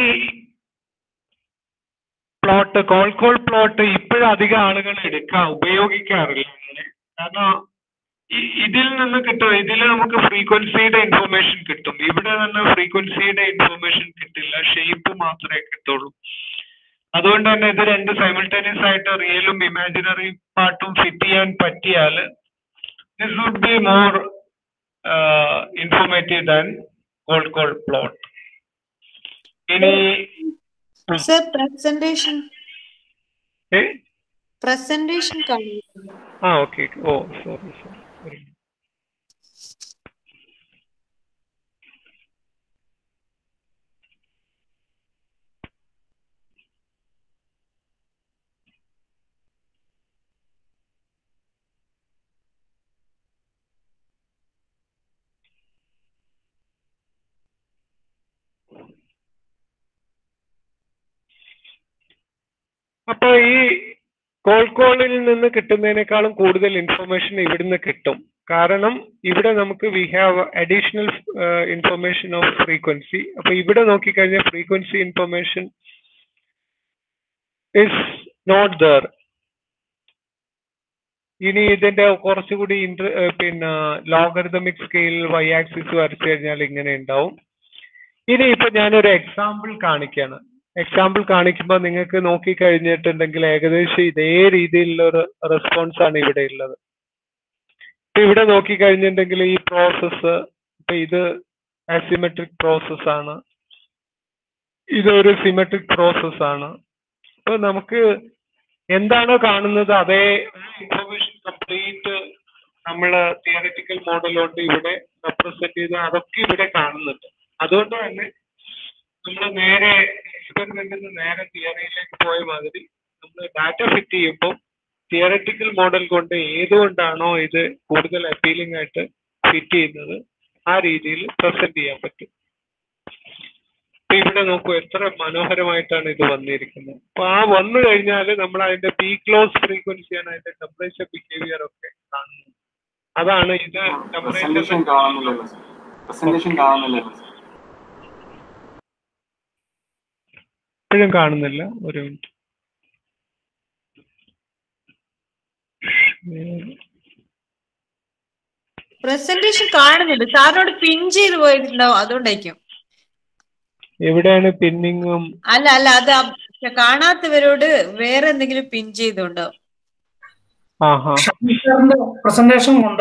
പ്ലോട്ട് കോൾക്കോൾ പ്ലോട്ട് ഇപ്പോഴും അധികം ആളുകൾ എടുക്കാൻ ഉപയോഗിക്കാറില്ല അങ്ങനെ കാരണം ഈ- ഇതിൽ നിന്ന് കിട്ടും ഇതിൽ നമുക്ക് ഫ്രീക്വൻസിയുടെ ഇൻഫർമേഷൻ കിട്ടും ഇവിടെ നിന്ന് ഫ്രീക്വൻസിയുടെ ഇൻഫർമേഷൻ കിട്ടില്ല ഷേപ്പ് മാത്രമേ കിട്ടുള്ളൂ അതുകൊണ്ട് തന്നെ ഇത് രണ്ട് സൈമിൾട്ടേനിയസ് ആയിട്ട് റിയലും ഇമാജിനറി പാർട്ടും ഫിറ്റ് ചെയ്യാൻ പറ്റിയാൽ this would be more informative than Cole Cole plot ഇനി സർ പ്രസന്റേഷൻ ഏ? പ്രസന്റേഷൻ കാണുന്നു ആ ഓക്കെ ഓ സോറി സോറി അപ്പൊ ഈ കോൾ കോളിൽ നിന്ന് കിട്ടുന്നതിനേക്കാളും കൂടുതൽ ഇൻഫർമേഷൻ ഇവിടുന്ന് കിട്ടും കാരണം ഇവിടെ നമുക്ക് we have additional information of frequency അപ്പൊ ഇവിടെ നോക്കിക്കഴിഞ്ഞാൽ frequency information is not there ഇനി ഇതിന്റെ കുറച്ചുകൂടി ഇന്റർ പിന്നെ ലോഗറിതമിക് സ്കെയിൽ വൈ ആക്സിസ് വരച്ചു കഴിഞ്ഞാൽ ഇങ്ങനെ ഉണ്ടാവും ഇനി ഇപ്പൊ ഞാനൊരു എക്സാമ്പിൾ കാണിക്കാണ് എക്സാമ്പിൾ കാണിക്കുമ്പോൾ നിങ്ങൾക്ക് നോക്കി കഴിഞ്ഞിട്ടുണ്ടെങ്കിൽ ഏകദേശം ഇതേ രീതിയിലുള്ള ഒരു റെസ്പോൺസ് ആണ് ഇവിടെ ഉള്ളത് ഇപ്പൊ ഇവിടെ നോക്കി കഴിഞ്ഞിട്ടുണ്ടെങ്കിൽ ഈ പ്രോസസ്സ് ഇപ്പൊ ഇത് അസിമെട്രിക് പ്രോസസ് ആണ് ഇതൊരു സിമെട്രിക് പ്രോസസ് ആണ് അപ്പൊ നമുക്ക് എന്താണോ കാണുന്നത് അതേ ഇൻഫർമേഷൻ കംപ്ലീറ്റ് നമ്മൾ തിയററ്റിക്കൽ മോഡൽ കൊണ്ട് ഇവിടെ റെപ്രസെന്റ് ചെയ്ത് അതൊക്കെ ഇവിടെ കാണുന്നുണ്ട് അതുകൊണ്ട് തന്നെ നമ്മൾ നേരെ എക്സ്പെരിമെന്റിൽ നിന്ന് നേരെ തിയറിയിലേക്ക് പോയ മാതിരി നമ്മൾ ഡാറ്റ ഫിറ്റ് ചെയ്യുമ്പോൾ തിയററ്റിക്കൽ മോഡൽ കൊണ്ട് ഏതുകൊണ്ടാണോ ഇത് കൂടുതൽ അപ്പീലിംഗ് ആയിട്ട് ഫിറ്റ് ചെയ്യുന്നത് ആ രീതിയിൽ പ്രസന്റ് ചെയ്യാൻ പറ്റും ഇപ്പൊ ഇവിടെ നോക്കൂ എത്ര മനോഹരമായിട്ടാണ് ഇത് വന്നിരിക്കുന്നത് അപ്പൊ ആ വന്നു കഴിഞ്ഞാൽ നമ്മൾ അതിന്റെ പീക്ക് ലോസ് ഫ്രീക്വൻസിയാണ് അതിന്റെ ടെമ്പറേച്ചർ ബിഹേവിയർ ഒക്കെ കാണുന്നത് അതാണ് ഇത് പ്രസന്റേഷൻ ടെമ്പറേച്ചർ കാണുന്നില്ലല്ലോ സർ പ്രസന്റേഷൻ കാണുന്നില്ലല്ലോ സർ ഇപ്പോഴും കാണുന്നില്ല ഒരു മിനിറ്റ് പ്രസന്റേഷൻ കാണുന്നുണ്ട് സാറിനോട് പിൻ ചെയ്ത് പോയിട്ടുണ്ടാവും അതുകൊണ്ടായിരിക്കും എവിടെയാണ് പിന്നിങ്ങും അല്ല അല്ല അത് ആ- കാണാത്തവരോട് വേറെ എന്തെങ്കിലും പിൻ ചെയ്തുണ്ടാവും ആഹാ സാറിന്റെ പ്രസന്റേഷൻ കൊണ്ട്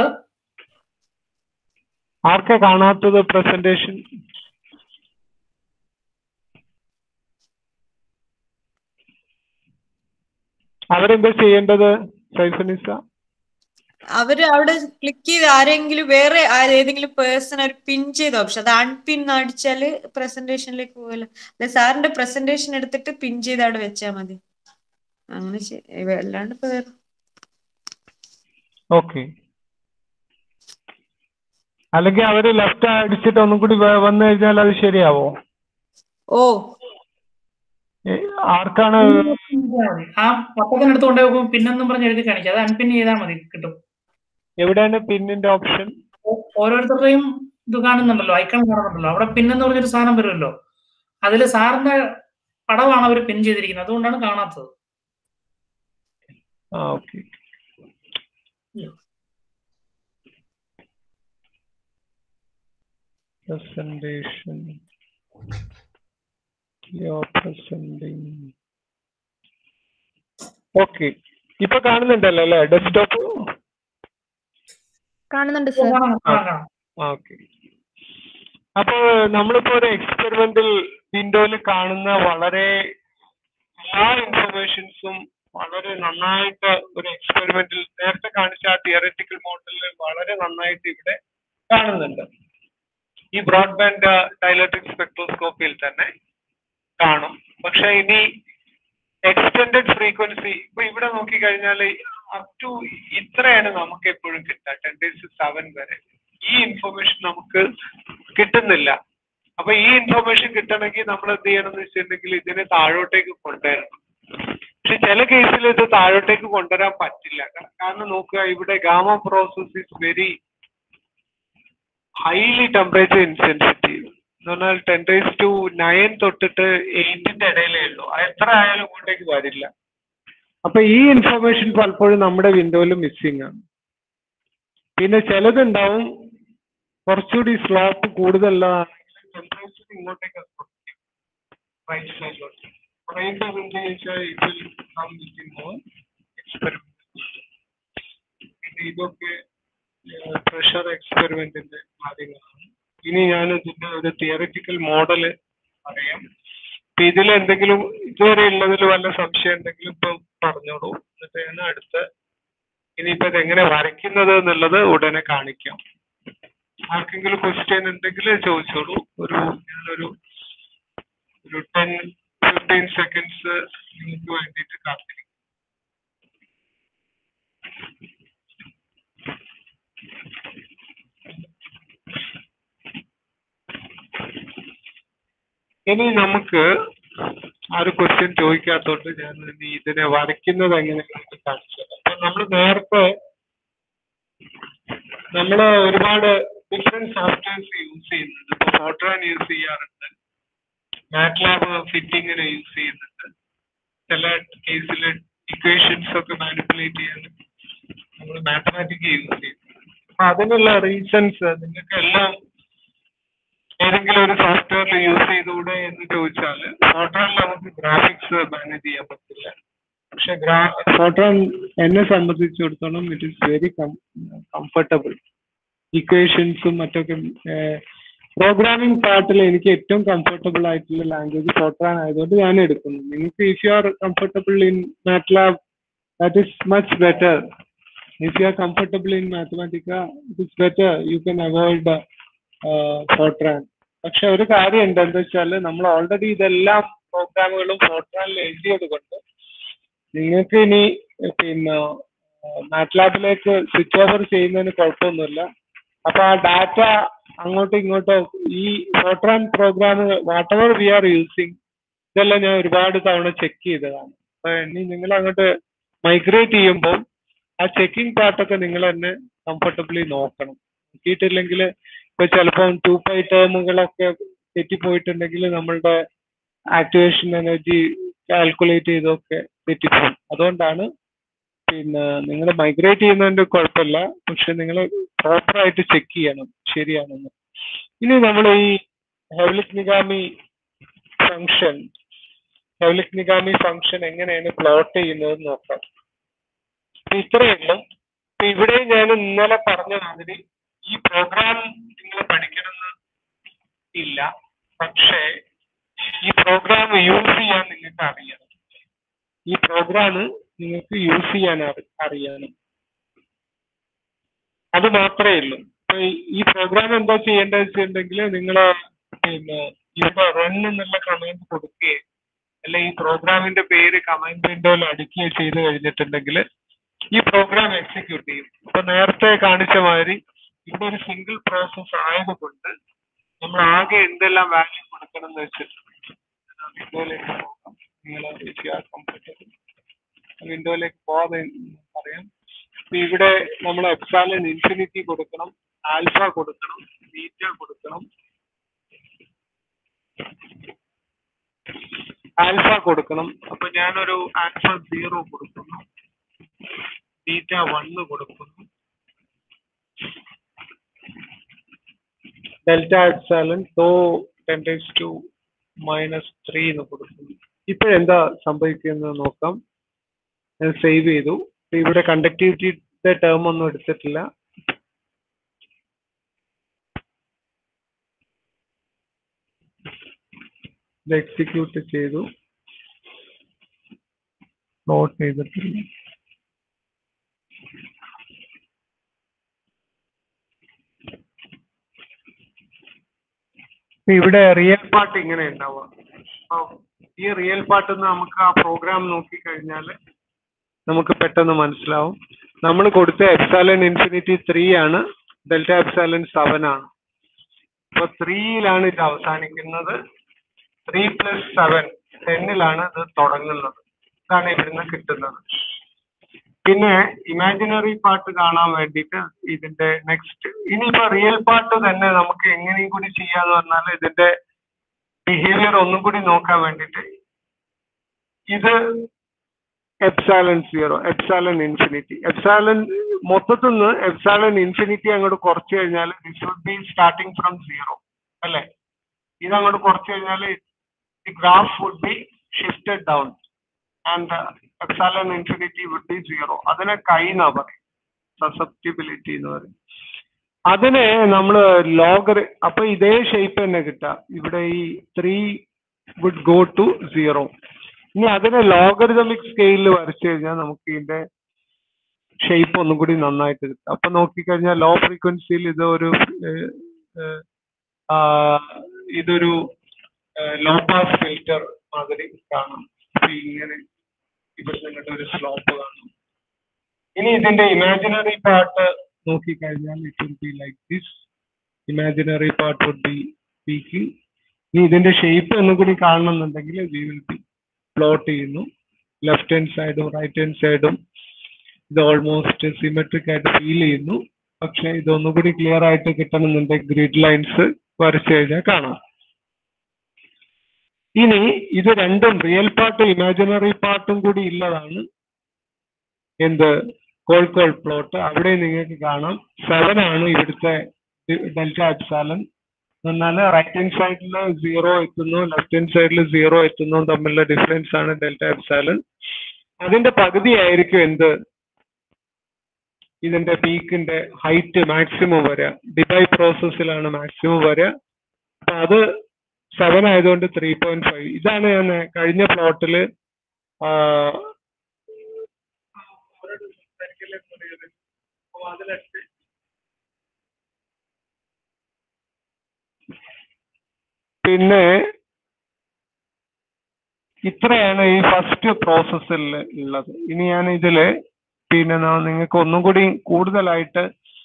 ആർക്കാ കാണാത്തത് പ്രസന്റേഷൻ അവരെന്താ ചെയ്യേണ്ടത് സൈഫനിസ അവര് അവിടെ ക്ലിക്ക് ചെയ്ത് ആരെങ്കിലും വേറെ ആരെ- ഏതെങ്കിലും പേഴ്സൺ ഒരു പിൻ ചെയ്ത ഓപ്ഷൻ അത് അൺപിൻ അടിച്ചാല് പ്രസന്റേഷനിലേക്ക് പോകല അല്ലെ സാറിന്റെ പ്രസന്റേഷൻ എടുത്തിട്ട് പിൻ ചെയ്ത് അവിടെ വെച്ചാൽ മതി അങ്ങനെ ചെയ്- അല്ലാണ്ട് ഇപ്പൊ വേറെ ഓക്കെ അല്ലെങ്കിൽ അവര് ലെഫ്റ്റ് അടിച്ചിട്ട് ഒന്നും കൂടി വ- വന്നു കഴിഞ്ഞാൽ അത് ശരിയാവോ ഓ ഏ, ആർക്കാണ് ആ പക്കത്തിനടുത്ത് കൊണ്ടുപോകുമ്പോൾ പിന്നെന്നും പറഞ്ഞ് എഴുതി കാണിക്കുക അത് അൺപിൻ ചെയ്താൽ മതി കിട്ടും എവിടെയാണ് പിന്നിന്റെ ഓപ്ഷൻ ഓ- ഓരോരുത്തരുടെയും ഇത് കാണുന്നുണ്ടല്ലോ ഐക്കൺ കാണുന്നുണ്ടല്ലോ അവിടെ പിൻ എന്ന് പറഞ്ഞൊരു സാധനം വരുമല്ലോ അതിൽ സാറിന്റെ പടമാണ് അവർ പിൻ ചെയ്തിരിക്കുന്നത് അതുകൊണ്ടാണ് കാണാത്തത് ആ okay presentation you're presenting okay ഇപ്പൊ കാണുന്നുണ്ടല്ലോ അല്ലേ ഡെസ്ക്ടോപ്പ് കാണുന്നുണ്ട് സർ കാണാം, കാണാം, കാണാം. ഓക്കെ അപ്പൊ നമ്മളിപ്പോ ഒരു എക്സ്പെരിമെന്റൽ വിൻഡോയിൽ കാണുന്ന വളരെ എല്ലാ ഇൻഫർമേഷൻസും വളരെ നന്നായിട്ട് ഒരു എക്സ്പെരിമെന്റിൽ നേരത്തെ കാണിച്ച ആ തിയററ്റിക്കൽ മോഡലിൽ വളരെ നന്നായിട്ട് ഇവിടെ കാണുന്നുണ്ട് ഈ ബ്രോഡ്ബാൻഡ് ഡയലക്ട്രിക് സ്പെക്ട്രോസ്കോപ്പിയിൽ തന്നെ കാണും പക്ഷെ ഇനി എക്സ്റ്റെൻഡഡ് ഫ്രീക്വൻസി ഇപ്പൊ ഇവിടെ നോക്കിക്കഴിഞ്ഞാൽ അപ് ടു ഇത്രയാണ് നമുക്ക് എപ്പോഴും കിട്ടുക ടെൻ ഡേയ്സ് സെവൻ വരെ ഈ ഇൻഫർമേഷൻ നമുക്ക് കിട്ടുന്നില്ല അപ്പൊ ഈ ഇൻഫർമേഷൻ കിട്ടണമെങ്കിൽ നമ്മൾ എന്ത് ചെയ്യണം എന്ന് വെച്ചിട്ടുണ്ടെങ്കിൽ ഇതിനെ താഴോട്ടേക്ക് കൊണ്ടുവരണം പക്ഷെ ചില കേസിൽ ഇത് താഴോട്ടേക്ക് കൊണ്ടുവരാൻ പറ്റില്ല കാ- കാരണം നോക്കുക ഇവിടെ gamma process is very highly temperature insensitive എന്ന് പറഞ്ഞാൽ ടെൻ റേസ് ടു നയൻ തൊട്ടിട്ട് എയ്റ്റിന്റെ ഇടയിലേ ഉള്ളൂ അത് എത്ര ആയാലും ഇങ്ങോട്ടേക്ക് വരില്ല അപ്പൊ ഈ ഇൻഫർമേഷൻ പലപ്പോഴും നമ്മുടെ വിൻഡോയിൽ മിസ്സിംഗ് ആണ് പിന്നെ ചിലതുണ്ടാവും കുറച്ചുകൂടി സ്ലോപ്പ് കൂടുതലുള്ളതാണെങ്കിൽ ടെമ്പറേച്ചർ ഇങ്ങോട്ടേക്ക് റൈറ്റ് സൈഡിലോട്ട് റൈറ്റ് എന്ത് ചോദിച്ചാൽ ഇതിൽ നാം നിൽക്കുമ്പോൾ എക്സ്പെരിമെന്റ് പിന്നെ ഇതൊക്കെ പ്രഷർ എക്സ്പെരിമെന്റിന്റെ കാര്യങ്ങളാണ് ഇനി ഞാൻ ഇതിന്റെ ഒരു തിയറിറ്റിക്കൽ മോഡല് പറയാം അപ്പൊ ഇതിൽ എന്തെങ്കിലും ഇതുവരെ ഉള്ളതിൽ വല്ല സംശയം ഉണ്ടെങ്കിലും ഇപ്പൊ പറഞ്ഞോളൂ എന്നിട്ട് ഞാൻ അടുത്ത ഇനിയിപ്പോ ഇത് എങ്ങനെ വരയ്ക്കുന്നത് എന്നുള്ളത് ഉടനെ കാണിക്കാം ആർക്കെങ്കിലും ക്വസ്റ്റ്യൻ ഉണ്ടെങ്കിൽ ചോദിച്ചോളൂ ഒരു ഞാനൊരു ഒരു ടെൻ ഫിഫ്റ്റീൻ സെക്കൻഡ്സ് നിങ്ങൾക്ക് വേണ്ടിയിട്ട് കാത്തിരിക്കും ഇനി നമുക്ക് ആ ഒരു ക്വസ്റ്റ്യൻ ചോദിക്കാത്തോണ്ട് ഞാൻ ഇനി ഇതിനെ വരയ്ക്കുന്നത് എങ്ങനെയാണെന്ന് കാണിച്ചു തരാം അപ്പൊ നമ്മൾ നേരത്തെ നമ്മൾ ഒരുപാട് ഡിഫറെന്റ് സോഫ്റ്റ്വെയർസ് യൂസ് ചെയ്യുന്നുണ്ട് ഇപ്പൊ ഫോട്ടോൺ യൂസ് ചെയ്യാറുണ്ട് മാറ്റ്ലാബ് ഫിറ്റിങ്ങിന് യൂസ് ചെയ്യുന്നുണ്ട് ചില കേസിൽ ഇക്വേഷൻസ് ഒക്കെ മാനിപ്പുലേറ്റ് ചെയ്യാൻ നമ്മൾ മാത്തമാറ്റിക് യൂസ് ചെയ്യുന്നുണ്ട് അപ്പൊ അതിനുള്ള റീസൺസ് നിങ്ങൾക്ക് എല്ലാം ഏതെങ്കിലും ഒരു സോഫ്റ്റ്വെയറിൽ യൂസ് ചെയ്തുകൂടെ എന്ന് ചോദിച്ചാൽ ഫോട്ടോണിൽ നമുക്ക് ഗ്രാഫിക്സ് മാനേജ് ചെയ്യാൻ പറ്റില്ല പക്ഷെ ഫോട്ടോൺ എന്നെ സംബന്ധിച്ചിടത്തോളം ഇറ്റ് ഈസ് വെരി കംഫർട്ടബിൾ ഇക്വേഷൻസും മറ്റൊക്കെ പ്രോഗ്രാമിംഗ് പാർട്ടിൽ എനിക്ക് ഏറ്റവും കംഫർട്ടബിൾ ആയിട്ടുള്ള ലാംഗ്വേജ് ഫോട്ടോൺ ആയതുകൊണ്ട് ഞാൻ എടുക്കുന്നു നിങ്ങൾക്ക് if you are comfortable in MATLAB that is much better if you are comfortable in Mathematica it is better you can avoid Fortran പക്ഷെ ഒരു കാര്യം ഉണ്ട് എന്താ വെച്ചാൽ നമ്മൾ ഓൾറെഡി ഇതെല്ലാം പ്രോഗ്രാമുകളും ഫോട്രാനിൽ എഴുതിയത് കൊണ്ട് നിങ്ങൾക്ക് ഇനി പിന്നെ മാറ്റ്ലാബിലേക്ക് സ്വിച്ച് ഓവർ ചെയ്യുന്നതിന് കുഴപ്പമൊന്നുമില്ല അപ്പൊ ആ ഡാറ്റ അങ്ങോട്ടും ഇങ്ങോട്ടോ ഈ Fortran program whatever we are using ഇതെല്ലാം ഞാൻ ഒരുപാട് തവണ ചെക്ക് ചെയ്തതാണ് അപ്പൊ ഇനി നിങ്ങൾ അങ്ങോട്ട് മൈഗ്രേറ്റ് ചെയ്യുമ്പോൾ ആ ചെക്കിംഗ് പാർട്ടൊക്കെ നിങ്ങൾ തന്നെ കംഫർട്ടബിളി നോക്കണം നോക്കിയിട്ടില്ലെങ്കിൽ ഇപ്പൊ ചിലപ്പോൾ ടു പൈ ടേമുകളൊക്കെ തെറ്റിപ്പോയിട്ടുണ്ടെങ്കിൽ നമ്മളുടെ ആക്ടിവേഷൻ എനർജി കാൽക്കുലേറ്റ് ചെയ്തൊക്കെ തെറ്റിപ്പോകും അതുകൊണ്ടാണ് പിന്നെ നിങ്ങൾ മൈഗ്രേറ്റ് ചെയ്യുന്നതിന്റെ കുഴപ്പമില്ല പക്ഷെ നിങ്ങൾ പ്രോപ്പറായിട്ട് ചെക്ക് ചെയ്യണം ശരിയാണെന്ന് ഇനി നമ്മൾ ഈ Havriliak Negami function Havriliak Negami function എങ്ങനെയാണ് പ്ലോട്ട് ചെയ്യുന്നത് നോക്കാം ഇത്രയേ ഉള്ളൂ ഇപ്പൊ ഇവിടെ ഞാൻ ഇന്നലെ പറഞ്ഞ മാതിരി ഈ പ്രോഗ്രാം നിങ്ങൾ പഠിക്കണമെന്ന് ഇല്ല പക്ഷേ ഈ പ്രോഗ്രാം യൂസ് ചെയ്യാൻ നിങ്ങൾക്ക് അറിയണം ഈ പ്രോഗ്രാം നിങ്ങൾക്ക് യൂസ് ചെയ്യാൻ അറി- അറിയണം അത് മാത്രമേ ഉള്ളൂ അപ്പൊ ഈ- ഈ പ്രോഗ്രാം എന്താ ചെയ്യേണ്ടത് വെച്ചിട്ടുണ്ടെങ്കിൽ നിങ്ങൾ പിന്നെ ഇവിടെ റൺ എന്നുള്ള കമാൻഡ് കൊടുക്കുകയും അല്ലെ ഈ പ്രോഗ്രാമിന്റെ പേര് കമാൻഡ് വിൻഡോയിൽ അടിക്കുകയോ ചെയ്ത് കഴിഞ്ഞിട്ടുണ്ടെങ്കിൽ ഈ പ്രോഗ്രാം എക്സിക്യൂട്ട് ചെയ്യും ഇപ്പൊ നേരത്തെ കാണിച്ച മാതിരി ഇവിടെ ഒരു സിംഗിൾ പ്രോസസ് ആയതുകൊണ്ട് നമ്മൾ ആകെ എന്തെല്ലാം വാല്യൂ കൊടുക്കണം എന്ന് വെച്ചിട്ടുണ്ട് വിൻഡോയിലേക്ക് പോകാം നിങ്ങൾ കംഫർട്ടബിൾ വിൻഡോയിലേക്ക് പോകാതെ പറയാം ഇപ്പൊ ഇവിടെ നമ്മൾ എക്സാലിൻ ഇൻഫിനിറ്റി കൊടുക്കണം ആൽഫ കൊടുക്കണം ബീറ്റ കൊടുക്കണം ആൽഫ കൊടുക്കണം അപ്പൊ ഞാനൊരു ആൽഫ സീറോ കൊടുക്കുന്നു ബീറ്റ വണ്ണ് കൊടുക്കുന്നു delta epsilon tau ten times to minus three എന്ന് കൊടുക്കുന്നു ഇപ്പോഴെന്താ സംഭവിക്കുന്നത് നോക്കാം ഞാൻ സേവ് ചെയ്തു ഇപ്പൊ ഇവിടെ കണ്ടക്ടിവിറ്റിയുടെ ടേം ഒന്നും എടുത്തിട്ടില്ല ഇത് എക്സിക്യൂട്ട് ചെയ്തു നോട്ട് ചെയ്തിട്ടില്ല ഇപ്പൊ ഇവിടെ റിയൽ പാർട്ട് ഇങ്ങനെ ഉണ്ടാവുക അപ്പൊ ഈ റിയൽ പാർട്ട് നമുക്ക് ആ പ്രോഗ്രാം നോക്കി കഴിഞ്ഞാൽ നമുക്ക് പെട്ടെന്ന് മനസ്സിലാവും നമ്മൾ കൊടുത്ത എപ്സാലൻ ഇൻഫിനിറ്റി ത്രീ ആണ് ഡെൽറ്റ എപ്സാലൻ സെവൻ ആണ് അപ്പൊ ത്രീയിലാണ് ഇത് അവസാനിക്കുന്നത് ത്രീ പ്ലസ് സെവൻ ടെന്നിലാണ് ഇത് തുടങ്ങുന്നത് ഇതാണ് ഇവിടുന്ന് കിട്ടുന്നത് പിന്നെ ഇമാജിനറി പാർട്ട് കാണാൻ വേണ്ടിയിട്ട് ഇതിന്റെ നെക്സ്റ്റ് ഇനിയിപ്പോ റിയൽ പാർട്ട് തന്നെ നമുക്ക് എങ്ങനെയും കൂടി ചെയ്യാന്ന് പറഞ്ഞാൽ ഇതിന്റെ ബിഹേവിയർ ഒന്നും കൂടി നോക്കാൻ വേണ്ടിയിട്ട് ഇത് എപ്സാലൻ സീറോ എപ്സാലൻ ഇൻഫിനിറ്റി എപ്സാലൻ മൊത്തത്തിൽ നിന്ന് എപ്സാലൻ ഇൻഫിനിറ്റി അങ്ങോട്ട് കുറച്ച് കഴിഞ്ഞാൽ this would be starting from zero അല്ലേ ഇത് അങ്ങോട്ട് കുറച്ച് കഴിഞ്ഞാൽ the graph would be shifted down and epsilon infinity would be zero അതിനെ കൈ എന്നാ പറയും സസെപ്റ്റിബിലിറ്റി എന്ന് പറയും അതിനെ നമ്മൾ ലോഗർ അപ്പൊ ഇതേ ഷേപ്പ് തന്നെ കിട്ടുക ഇവിടെ ഈ three would go to zero ഇനി അതിനെ ലോഗരിതമിക് സ്കെയിലിൽ വരച്ചു കഴിഞ്ഞാൽ നമുക്ക് ഇതിന്റെ ഷേപ്പ് ഒന്നും കൂടി നന്നായിട്ട് കിട്ടും അപ്പൊ നോക്കിക്കഴിഞ്ഞാൽ ലോ ഫ്രീക്വൻസിയിൽ ഇത് ഒരു ഏഹ്, ഏഹ്, ആ, ഇതൊരു ലോ പാസ് ഫിൽറ്റർ മാതിരി കാണും അപ്പൊ ഇങ്ങനെ ഇവിടെ നിങ്ങളുടെ ഒരു സ്ലോപ്പ് കാണും ഇനി ഇതിന്റെ ഇമാജിനറി പാർട്ട് നോക്കിക്കഴിഞ്ഞാൽ it will be like this imaginary part would be speaking ഇനി ഇതിന്റെ ഷേപ്പ് ഒന്നും കൂടി കാണണമെന്നുണ്ടെങ്കിൽ വി വിൽ ബി പ്ലോട്ട് ചെയ്യുന്നു ലെഫ്റ്റ് ഹാൻഡ് സൈഡും റൈറ്റ് ഹാൻഡ് സൈഡും ഇത് ഓൾമോസ്റ്റ് സിമെട്രിക് ആയിട്ട് ഫീൽ ചെയ്യുന്നു പക്ഷെ ഇതൊന്നും കൂടി ക്ലിയർ ആയിട്ട് കിട്ടണമെന്നുണ്ടെങ്കിൽ ഗ്രിഡ് ലൈൻസ് വരച്ചു കഴിഞ്ഞാൽ കാണാം ഇനി ഇത് രണ്ടും റിയൽ പാർട്ടും ഇമാജിനറി പാർട്ടും കൂടി ഉള്ളതാണ് എന്ത് കോൾക്കോൾ പ്ലോട്ട് അവിടെ നിങ്ങൾക്ക് കാണാം സെവൻ ആണ് ഇവിടുത്തെ ഡെൽറ്റ എപ്സാലൻ എന്നാൽ റൈറ്റ് ഹാൻഡ് സൈഡിൽ സീറോ എത്തുന്നു ലെഫ്റ്റ് ഹാൻഡ് സൈഡിൽ സീറോ എത്തുന്നു തമ്മിലുള്ള ഡിഫറൻസ് ആണ് ഡെൽറ്റ എപ്സാലൻ അതിന്റെ പകുതി ആയിരിക്കും എന്ത് ഇതിന്റെ പീക്കിന്റെ ഹൈറ്റ് മാക്സിമം വരിക ഡിബൈ പ്രോസസ്സിലാണ് മാക്സിമം വരിക അപ്പൊ അത് സെവൻ ആയതുകൊണ്ട് ത്രീ പോയിന്റ് ഫൈവ് ഇതാണ് ഞാൻ കഴിഞ്ഞ പ്ലോട്ടില് പിന്നെ ഇത്രയാണ് ഈ ഫസ്റ്റ് പ്രോസസ്സിൽ ഉള്ളത് ഇനി ഞാൻ ഇതില് പിന്നെ ന- നിങ്ങൾക്ക് ഒന്നും കൂടി കൂടുതലായിട്ട്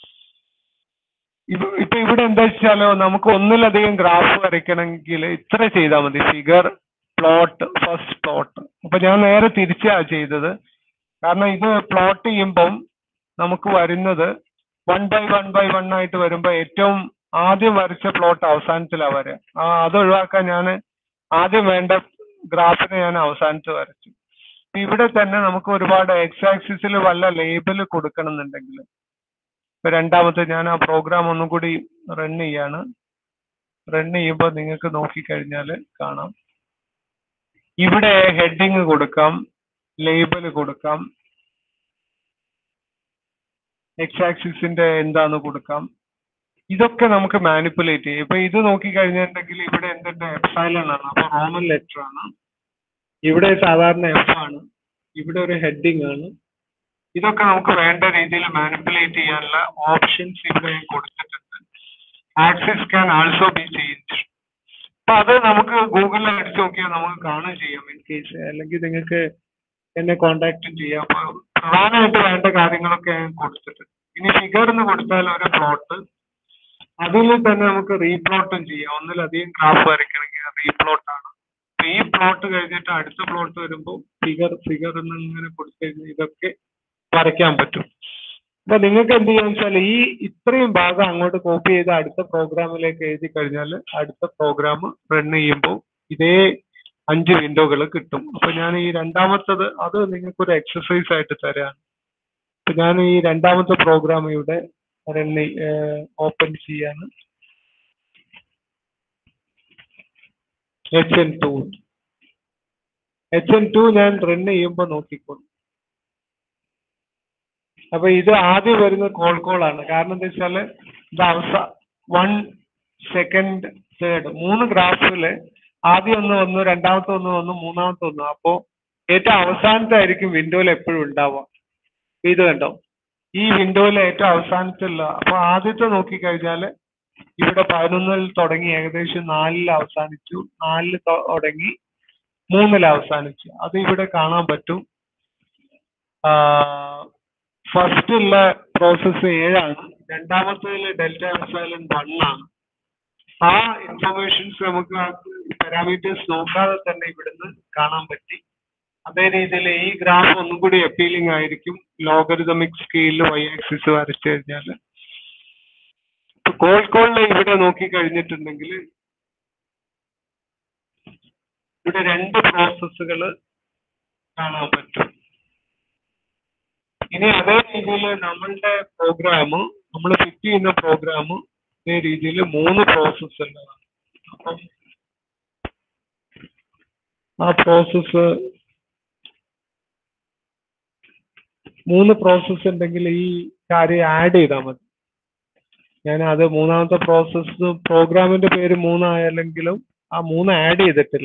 ഇപ്പ- ഇപ്പൊ ഇവിടെ എന്താ വെച്ചാലോ നമുക്ക് ഒന്നിലധികം ഗ്രാഫ് വരയ്ക്കണമെങ്കിൽ ഇത്ര ചെയ്താൽ മതി ഫിഗർ പ്ലോട്ട് ഫസ്റ്റ് പ്ലോട്ട് അപ്പൊ ഞാൻ നേരെ തിരിച്ചാ ചെയ്തത് കാരണം ഇത് പ്ലോട്ട് ചെയ്യുമ്പം നമുക്ക് വരുന്നത് one by one by one ആയിട്ട് വരുമ്പോ ഏറ്റവും ആദ്യം വരച്ച പ്ലോട്ട് അവസാനത്തിലാ വരിക ആ അത് ഒഴിവാക്കാൻ ഞാൻ ആദ്യം വേണ്ട ഗ്രാഫിനെ ഞാൻ അവസാനത്ത് വരച്ചു ഇപ്പൊ ഇവിടെ തന്നെ നമുക്ക് ഒരുപാട് എക്സ് ആക്സിസിൽ വല്ല ലേബൽ കൊടുക്കണം എന്നുണ്ടെങ്കിൽ ഇപ്പൊ രണ്ടാമത്തെ ഞാൻ ആ പ്രോഗ്രാം ഒന്നും കൂടി റൺ ചെയ്യാണ് റൺ ചെയ്യുമ്പോൾ നിങ്ങൾക്ക് നോക്കിക്കഴിഞ്ഞാൽ കാണാം ഇവിടെ ഹെഡിങ് കൊടുക്കാം ലേബൽ കൊടുക്കാം എക്സ് ആക്സിസിന്റെ എന്താന്ന് കൊടുക്കാം ഇതൊക്കെ നമുക്ക് മാനിപ്പുലേറ്റ് ചെയ്യും ഇപ്പൊ ഇത് നോക്കിക്കഴിഞ്ഞിട്ടുണ്ടെങ്കിൽ ഇവിടെ എന്തുണ്ട് എപ്സൈലൺ ആണ് അപ്പൊ റോമൻ ലെറ്റർ ആണ് ഇവിടെ സാധാരണ എഫ് ആണ് ഇവിടെ ഒരു ഹെഡിങ് ആണ് ഇതൊക്കെ നമുക്ക് വേണ്ട രീതിയിൽ മാനിപ്പുലേറ്റ് ചെയ്യാനുള്ള ഓപ്ഷൻസ് ഇവിടെ ഞാൻ കൊടുത്തിട്ടുണ്ട് axis can also be change അപ്പൊ അത് നമുക്ക് ഗൂഗിളിൽ അടിച്ചു നോക്കിയാൽ നമുക്ക് കാണുകയും ചെയ്യാം ഇൻ കേസ് അല്ലെങ്കിൽ നിങ്ങൾക്ക് എന്നെ കോണ്ടാക്ട് ചെയ്യാം അപ്പൊ പ്രധാനമായിട്ട് വേണ്ട കാര്യങ്ങളൊക്കെ ഞാൻ കൊടുത്തിട്ടുണ്ട് ഇനി ഫിഗർ എന്ന് കൊടുത്താൽ ഒരു പ്ലോട്ട് അതിൽ തന്നെ നമുക്ക് റീപ്ലോട്ടും ചെയ്യാം ഒന്നിലധികം ഗ്രാഫ് വരയ്ക്കണമെങ്കിൽ റീപ്ലോട്ട് ആണ് അപ്പൊ ഈ പ്ലോട്ട് കഴിഞ്ഞിട്ട് അടുത്ത പ്ലോട്ട് വരുമ്പോൾ ഫിഗർ ഫിഗർ എന്ന് ഇങ്ങനെ കൊടുത്തു കഴിഞ്ഞാൽ ഇതൊക്കെ വരയ്ക്കാൻ പറ്റും അപ്പൊ നിങ്ങൾക്ക് എന്ത് ചെയ്യാന്ന് വെച്ചാൽ ഈ ഇത്രയും ഭാഗം അങ്ങോട്ട് കോപ്പി ചെയ്ത് അടുത്ത പ്രോഗ്രാമിലേക്ക് എഴുതി കഴിഞ്ഞാൽ അടുത്ത പ്രോഗ്രാം റൺ ചെയ്യുമ്പോൾ ഇതേ അഞ്ച് വിൻഡോകൾ കിട്ടും അപ്പൊ ഞാൻ ഈ രണ്ടാമത്തത് അത് നിങ്ങൾക്ക് ഒരു എക്സസൈസ് ആയിട്ട് തരാണ് അപ്പൊ ഞാൻ ഈ രണ്ടാമത്തെ പ്രോഗ്രാം ഇവിടെ റൺ ഓപ്പൺ ചെയ്യാണ് H N two H N two ഞാൻ റൺ ചെയ്യുമ്പോൾ നോക്കിക്കോളൂ അപ്പൊ ഇത് ആദ്യം വരുന്ന കോൾ കോൾ ആണ് കാരണം എന്താ വെച്ചാല് ഇത് അവസ വൺ സെക്കൻഡ് തേർഡ് മൂന്ന് ഗ്രാഫില് ആദ്യം ഒന്ന് വന്നു രണ്ടാമത്തെ ഒന്ന് വന്നു മൂന്നാമത്തെ ഒന്ന് അപ്പോ ഏറ്റവും അവസാനത്തെ ആയിരിക്കും വിൻഡോയിൽ എപ്പോഴും ഉണ്ടാവുക ഇത് കണ്ടോ ഈ വിൻഡോയിൽ ഏറ്റവും അവസാനത്തുള്ള അപ്പൊ ആദ്യത്തെ നോക്കിക്കഴിഞ്ഞാല് ഇവിടെ പതിനൊന്നിൽ തുടങ്ങി ഏകദേശം നാലിൽ അവസാനിച്ചു നാലിൽ തൊ- തുടങ്ങി മൂന്നിൽ അവസാനിച്ചു അത് ഇവിടെ കാണാൻ പറ്റും ഫസ്റ്റ് ഉള്ള പ്രോസസ്സ് ഏഴാണ് രണ്ടാമത്തേതിൽ ഡെൽറ്റ എഫ്സൈലൻ വൺ ആണ് ആ ഇൻഫർമേഷൻസ് നമുക്ക് പാരാമീറ്റേഴ്സ് നോക്കാതെ തന്നെ ഇവിടുന്ന് കാണാൻ പറ്റി അതേ രീതിയിൽ ഈ ഗ്രാഫ് ഒന്നും കൂടി അപ്പീലിംഗ് ആയിരിക്കും ലോഗരിതമിക് സ്കെയിലിൽ വൈ ആക്സിസ് വരച്ചു കഴിഞ്ഞാൽ കോഴിക്കോടിലെ ഇവിടെ നോക്കി കഴിഞ്ഞിട്ടുണ്ടെങ്കിൽ ഇവിടെ രണ്ട് പ്രോസസ്സുകൾ കാണാൻ പറ്റും ഇനി അതേ രീതിയിൽ നമ്മളുടെ പ്രോഗ്രാം നമ്മൾ ഫിറ്റ് ചെയ്യുന്ന പ്രോഗ്രാം ഇതേ രീതിയിൽ മൂന്ന് പ്രോസസ്സ് ഉള്ളതാണ് അപ്പം ആ പ്രോസസ്സ് മൂന്ന് പ്രോസസ്സ് ഉണ്ടെങ്കിൽ ഈ കാര്യം ആഡ് ചെയ്താൽ മതി ഞാൻ അത് മൂന്നാമത്തെ പ്രോസസ്സ് പ്രോഗ്രാമിന്റെ പേര് മൂന്നായാലെങ്കിലും ആ മൂന്ന് ആഡ് ചെയ്തിട്ടില്ല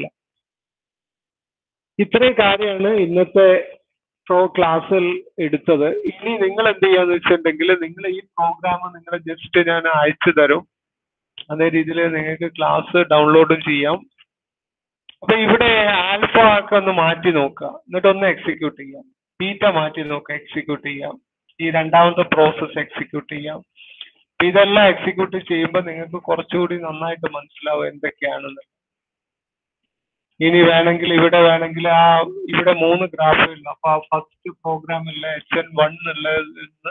ഇത്രയും കാര്യമാണ് ഇന്നത്തെ പ്രോ ക്ലാസ്സിൽ എടുത്തത് ഇനി നിങ്ങൾ എന്ത് ചെയ്യാന്ന് വെച്ചിട്ടുണ്ടെങ്കിൽ നിങ്ങൾ ഈ പ്രോഗ്രാം നിങ്ങൾ ജസ്റ്റ് ഞാൻ അയച്ചു തരും അതേ രീതിയിൽ നിങ്ങൾക്ക് ക്ലാസ് ഡൗൺലോഡും ചെയ്യാം അപ്പൊ ഇവിടെ ആൽഫ ഒക്കെ ഒന്ന് മാറ്റി നോക്കുക എന്നിട്ട് ഒന്ന് എക്സിക്യൂട്ട് ചെയ്യാം ബീറ്റ മാറ്റി നോക്കുക എക്സിക്യൂട്ട് ചെയ്യാം ഈ രണ്ടാമത്തെ പ്രോസസ്സ് എക്സിക്യൂട്ട് ചെയ്യാം അപ്പൊ ഇതെല്ലാം എക്സിക്യൂട്ട് ചെയ്യുമ്പോൾ നിങ്ങൾക്ക് കുറച്ചുകൂടി നന്നായിട്ട് മനസ്സിലാവും എന്തൊക്കെയാണെന്ന് ഇനി വേണമെങ്കിൽ ഇവിടെ വേണമെങ്കിൽ ആ ഇവിടെ മൂന്ന് ഗ്രാഫ് ഉണ്ട് അപ്പൊ ആ ഫസ്റ്റ് പ്രോഗ്രാമില്ല എച്ച് എൻ വൺ ഉള്ളത്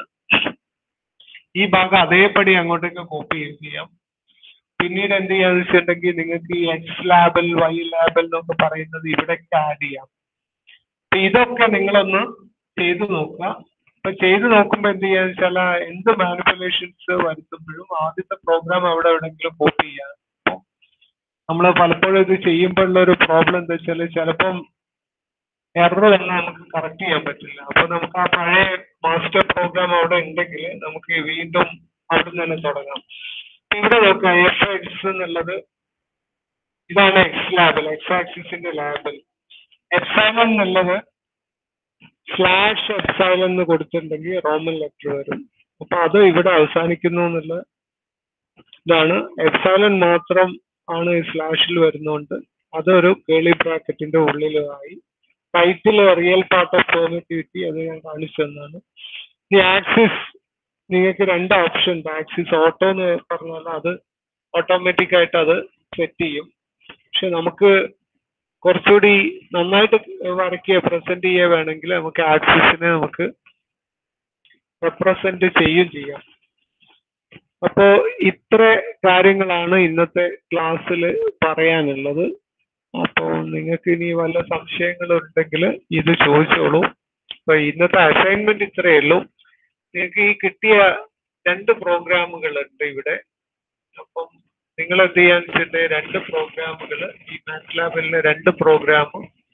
ഈ ഭാഗം അതേപടി അങ്ങോട്ടേക്ക് കോപ്പി ചെയ്യാം പിന്നീട് എന്ത് ചെയ്യാന്ന് വെച്ചിട്ടുണ്ടെങ്കിൽ നിങ്ങൾക്ക് ഈ എക്സ് ലാബൽ വൈ ലാബൽ എന്നൊക്കെ പറയുന്നത് ഇവിടേക്ക് ആഡ് ചെയ്യാം അപ്പൊ ഇതൊക്കെ നിങ്ങളൊന്ന് ചെയ്തു നോക്കുക അപ്പൊ ചെയ്തു നോക്കുമ്പോൾ എന്ത് ചെയ്യാന്ന് വെച്ചാൽ എന്ത് മാനിപ്പുലേഷൻസ് വരുത്തുമ്പോഴും ആദ്യത്തെ പ്രോഗ്രാം അവിടെ എവിടെയെങ്കിലും കോപ്പി ചെയ്യാം നമ്മൾ പലപ്പോഴും ഇത് ചെയ്യുമ്പോഴുള്ള ഒരു പ്രോബ്ലം എന്താ വെച്ചാൽ ചിലപ്പം എറർ തന്നെ നമുക്ക് കറക്റ്റ് ചെയ്യാൻ പറ്റില്ല അപ്പൊ നമുക്ക് ആ പഴയ മാസ്റ്റർ പ്രോഗ്രാം അവിടെ ഉണ്ടെങ്കിൽ നമുക്ക് വീണ്ടും അവിടെ നിന്ന് തന്നെ തുടങ്ങാം ഇവിടെ നോക്കുക എഫ് എക്സ് എന്നുള്ളത് ഇതാണ് എക്സ് ലാബൽ എക്സ് ആക്സിസിന്റെ ലാബൽ എപ്സൈലൻ എന്നുള്ളത് സ്ലാഷ് എപ്സൈലൻ എന്ന് കൊടുത്തിട്ടുണ്ടെങ്കിൽ റോമൻ ലെറ്റർ വരും അപ്പൊ അത് ഇവിടെ അവസാനിക്കുന്നു എന്നുള്ള ഇതാണ് എപ്സൈലൻ മാത്രം ആണ് ഈ സ്ലാഷിൽ വരുന്നതുകൊണ്ട് അതൊരു കേളി ബ്രാക്കറ്റിന്റെ ഉള്ളിലായി title real part of permittivity അത് ഞാൻ കാണിച്ചു തന്നാണ് ഈ ആക്സിസ് നിങ്ങൾക്ക് രണ്ട് ഓപ്ഷൻ ഉണ്ട് ആക്സിസ് ഓട്ടോ എന്ന് പറഞ്ഞാൽ അത് ഓട്ടോമാറ്റിക് ആയിട്ട് അത് സെറ്റ് ചെയ്യും പക്ഷെ നമുക്ക് കുറച്ചുകൂടി നന്നായിട്ട് വരയ്ക്കുക പ്രസന്റ് ചെയ്യുക വേണമെങ്കിൽ നമുക്ക് ആക്സിസിനെ നമുക്ക് റെപ്രസെന്റ് ചെയ്യും ചെയ്യാം അപ്പോ ഇത്ര കാര്യങ്ങളാണ് ഇന്നത്തെ ക്ലാസ്സിൽ പറയാനുള്ളത് അപ്പോൾ നിങ്ങൾക്ക് ഇനി വല്ല സംശയങ്ങളുണ്ടെങ്കിൽ ഇത് ചോദിച്ചോളൂ അപ്പൊ ഇന്നത്തെ അസൈൻമെന്റ് ഇത്രയേ ഉള്ളൂ നിങ്ങൾക്ക് ഈ കിട്ടിയ രണ്ട് പ്രോഗ്രാമുകൾ ഉണ്ട് ഇവിടെ അപ്പം നിങ്ങൾ എന്ത് ചെയ്യാന്ന് വെച്ചിട്ടുണ്ടെങ്കിൽ രണ്ട് പ്രോഗ്രാമുകൾ ഈ മാത്ലാബിലെ രണ്ട് പ്രോഗ്രാം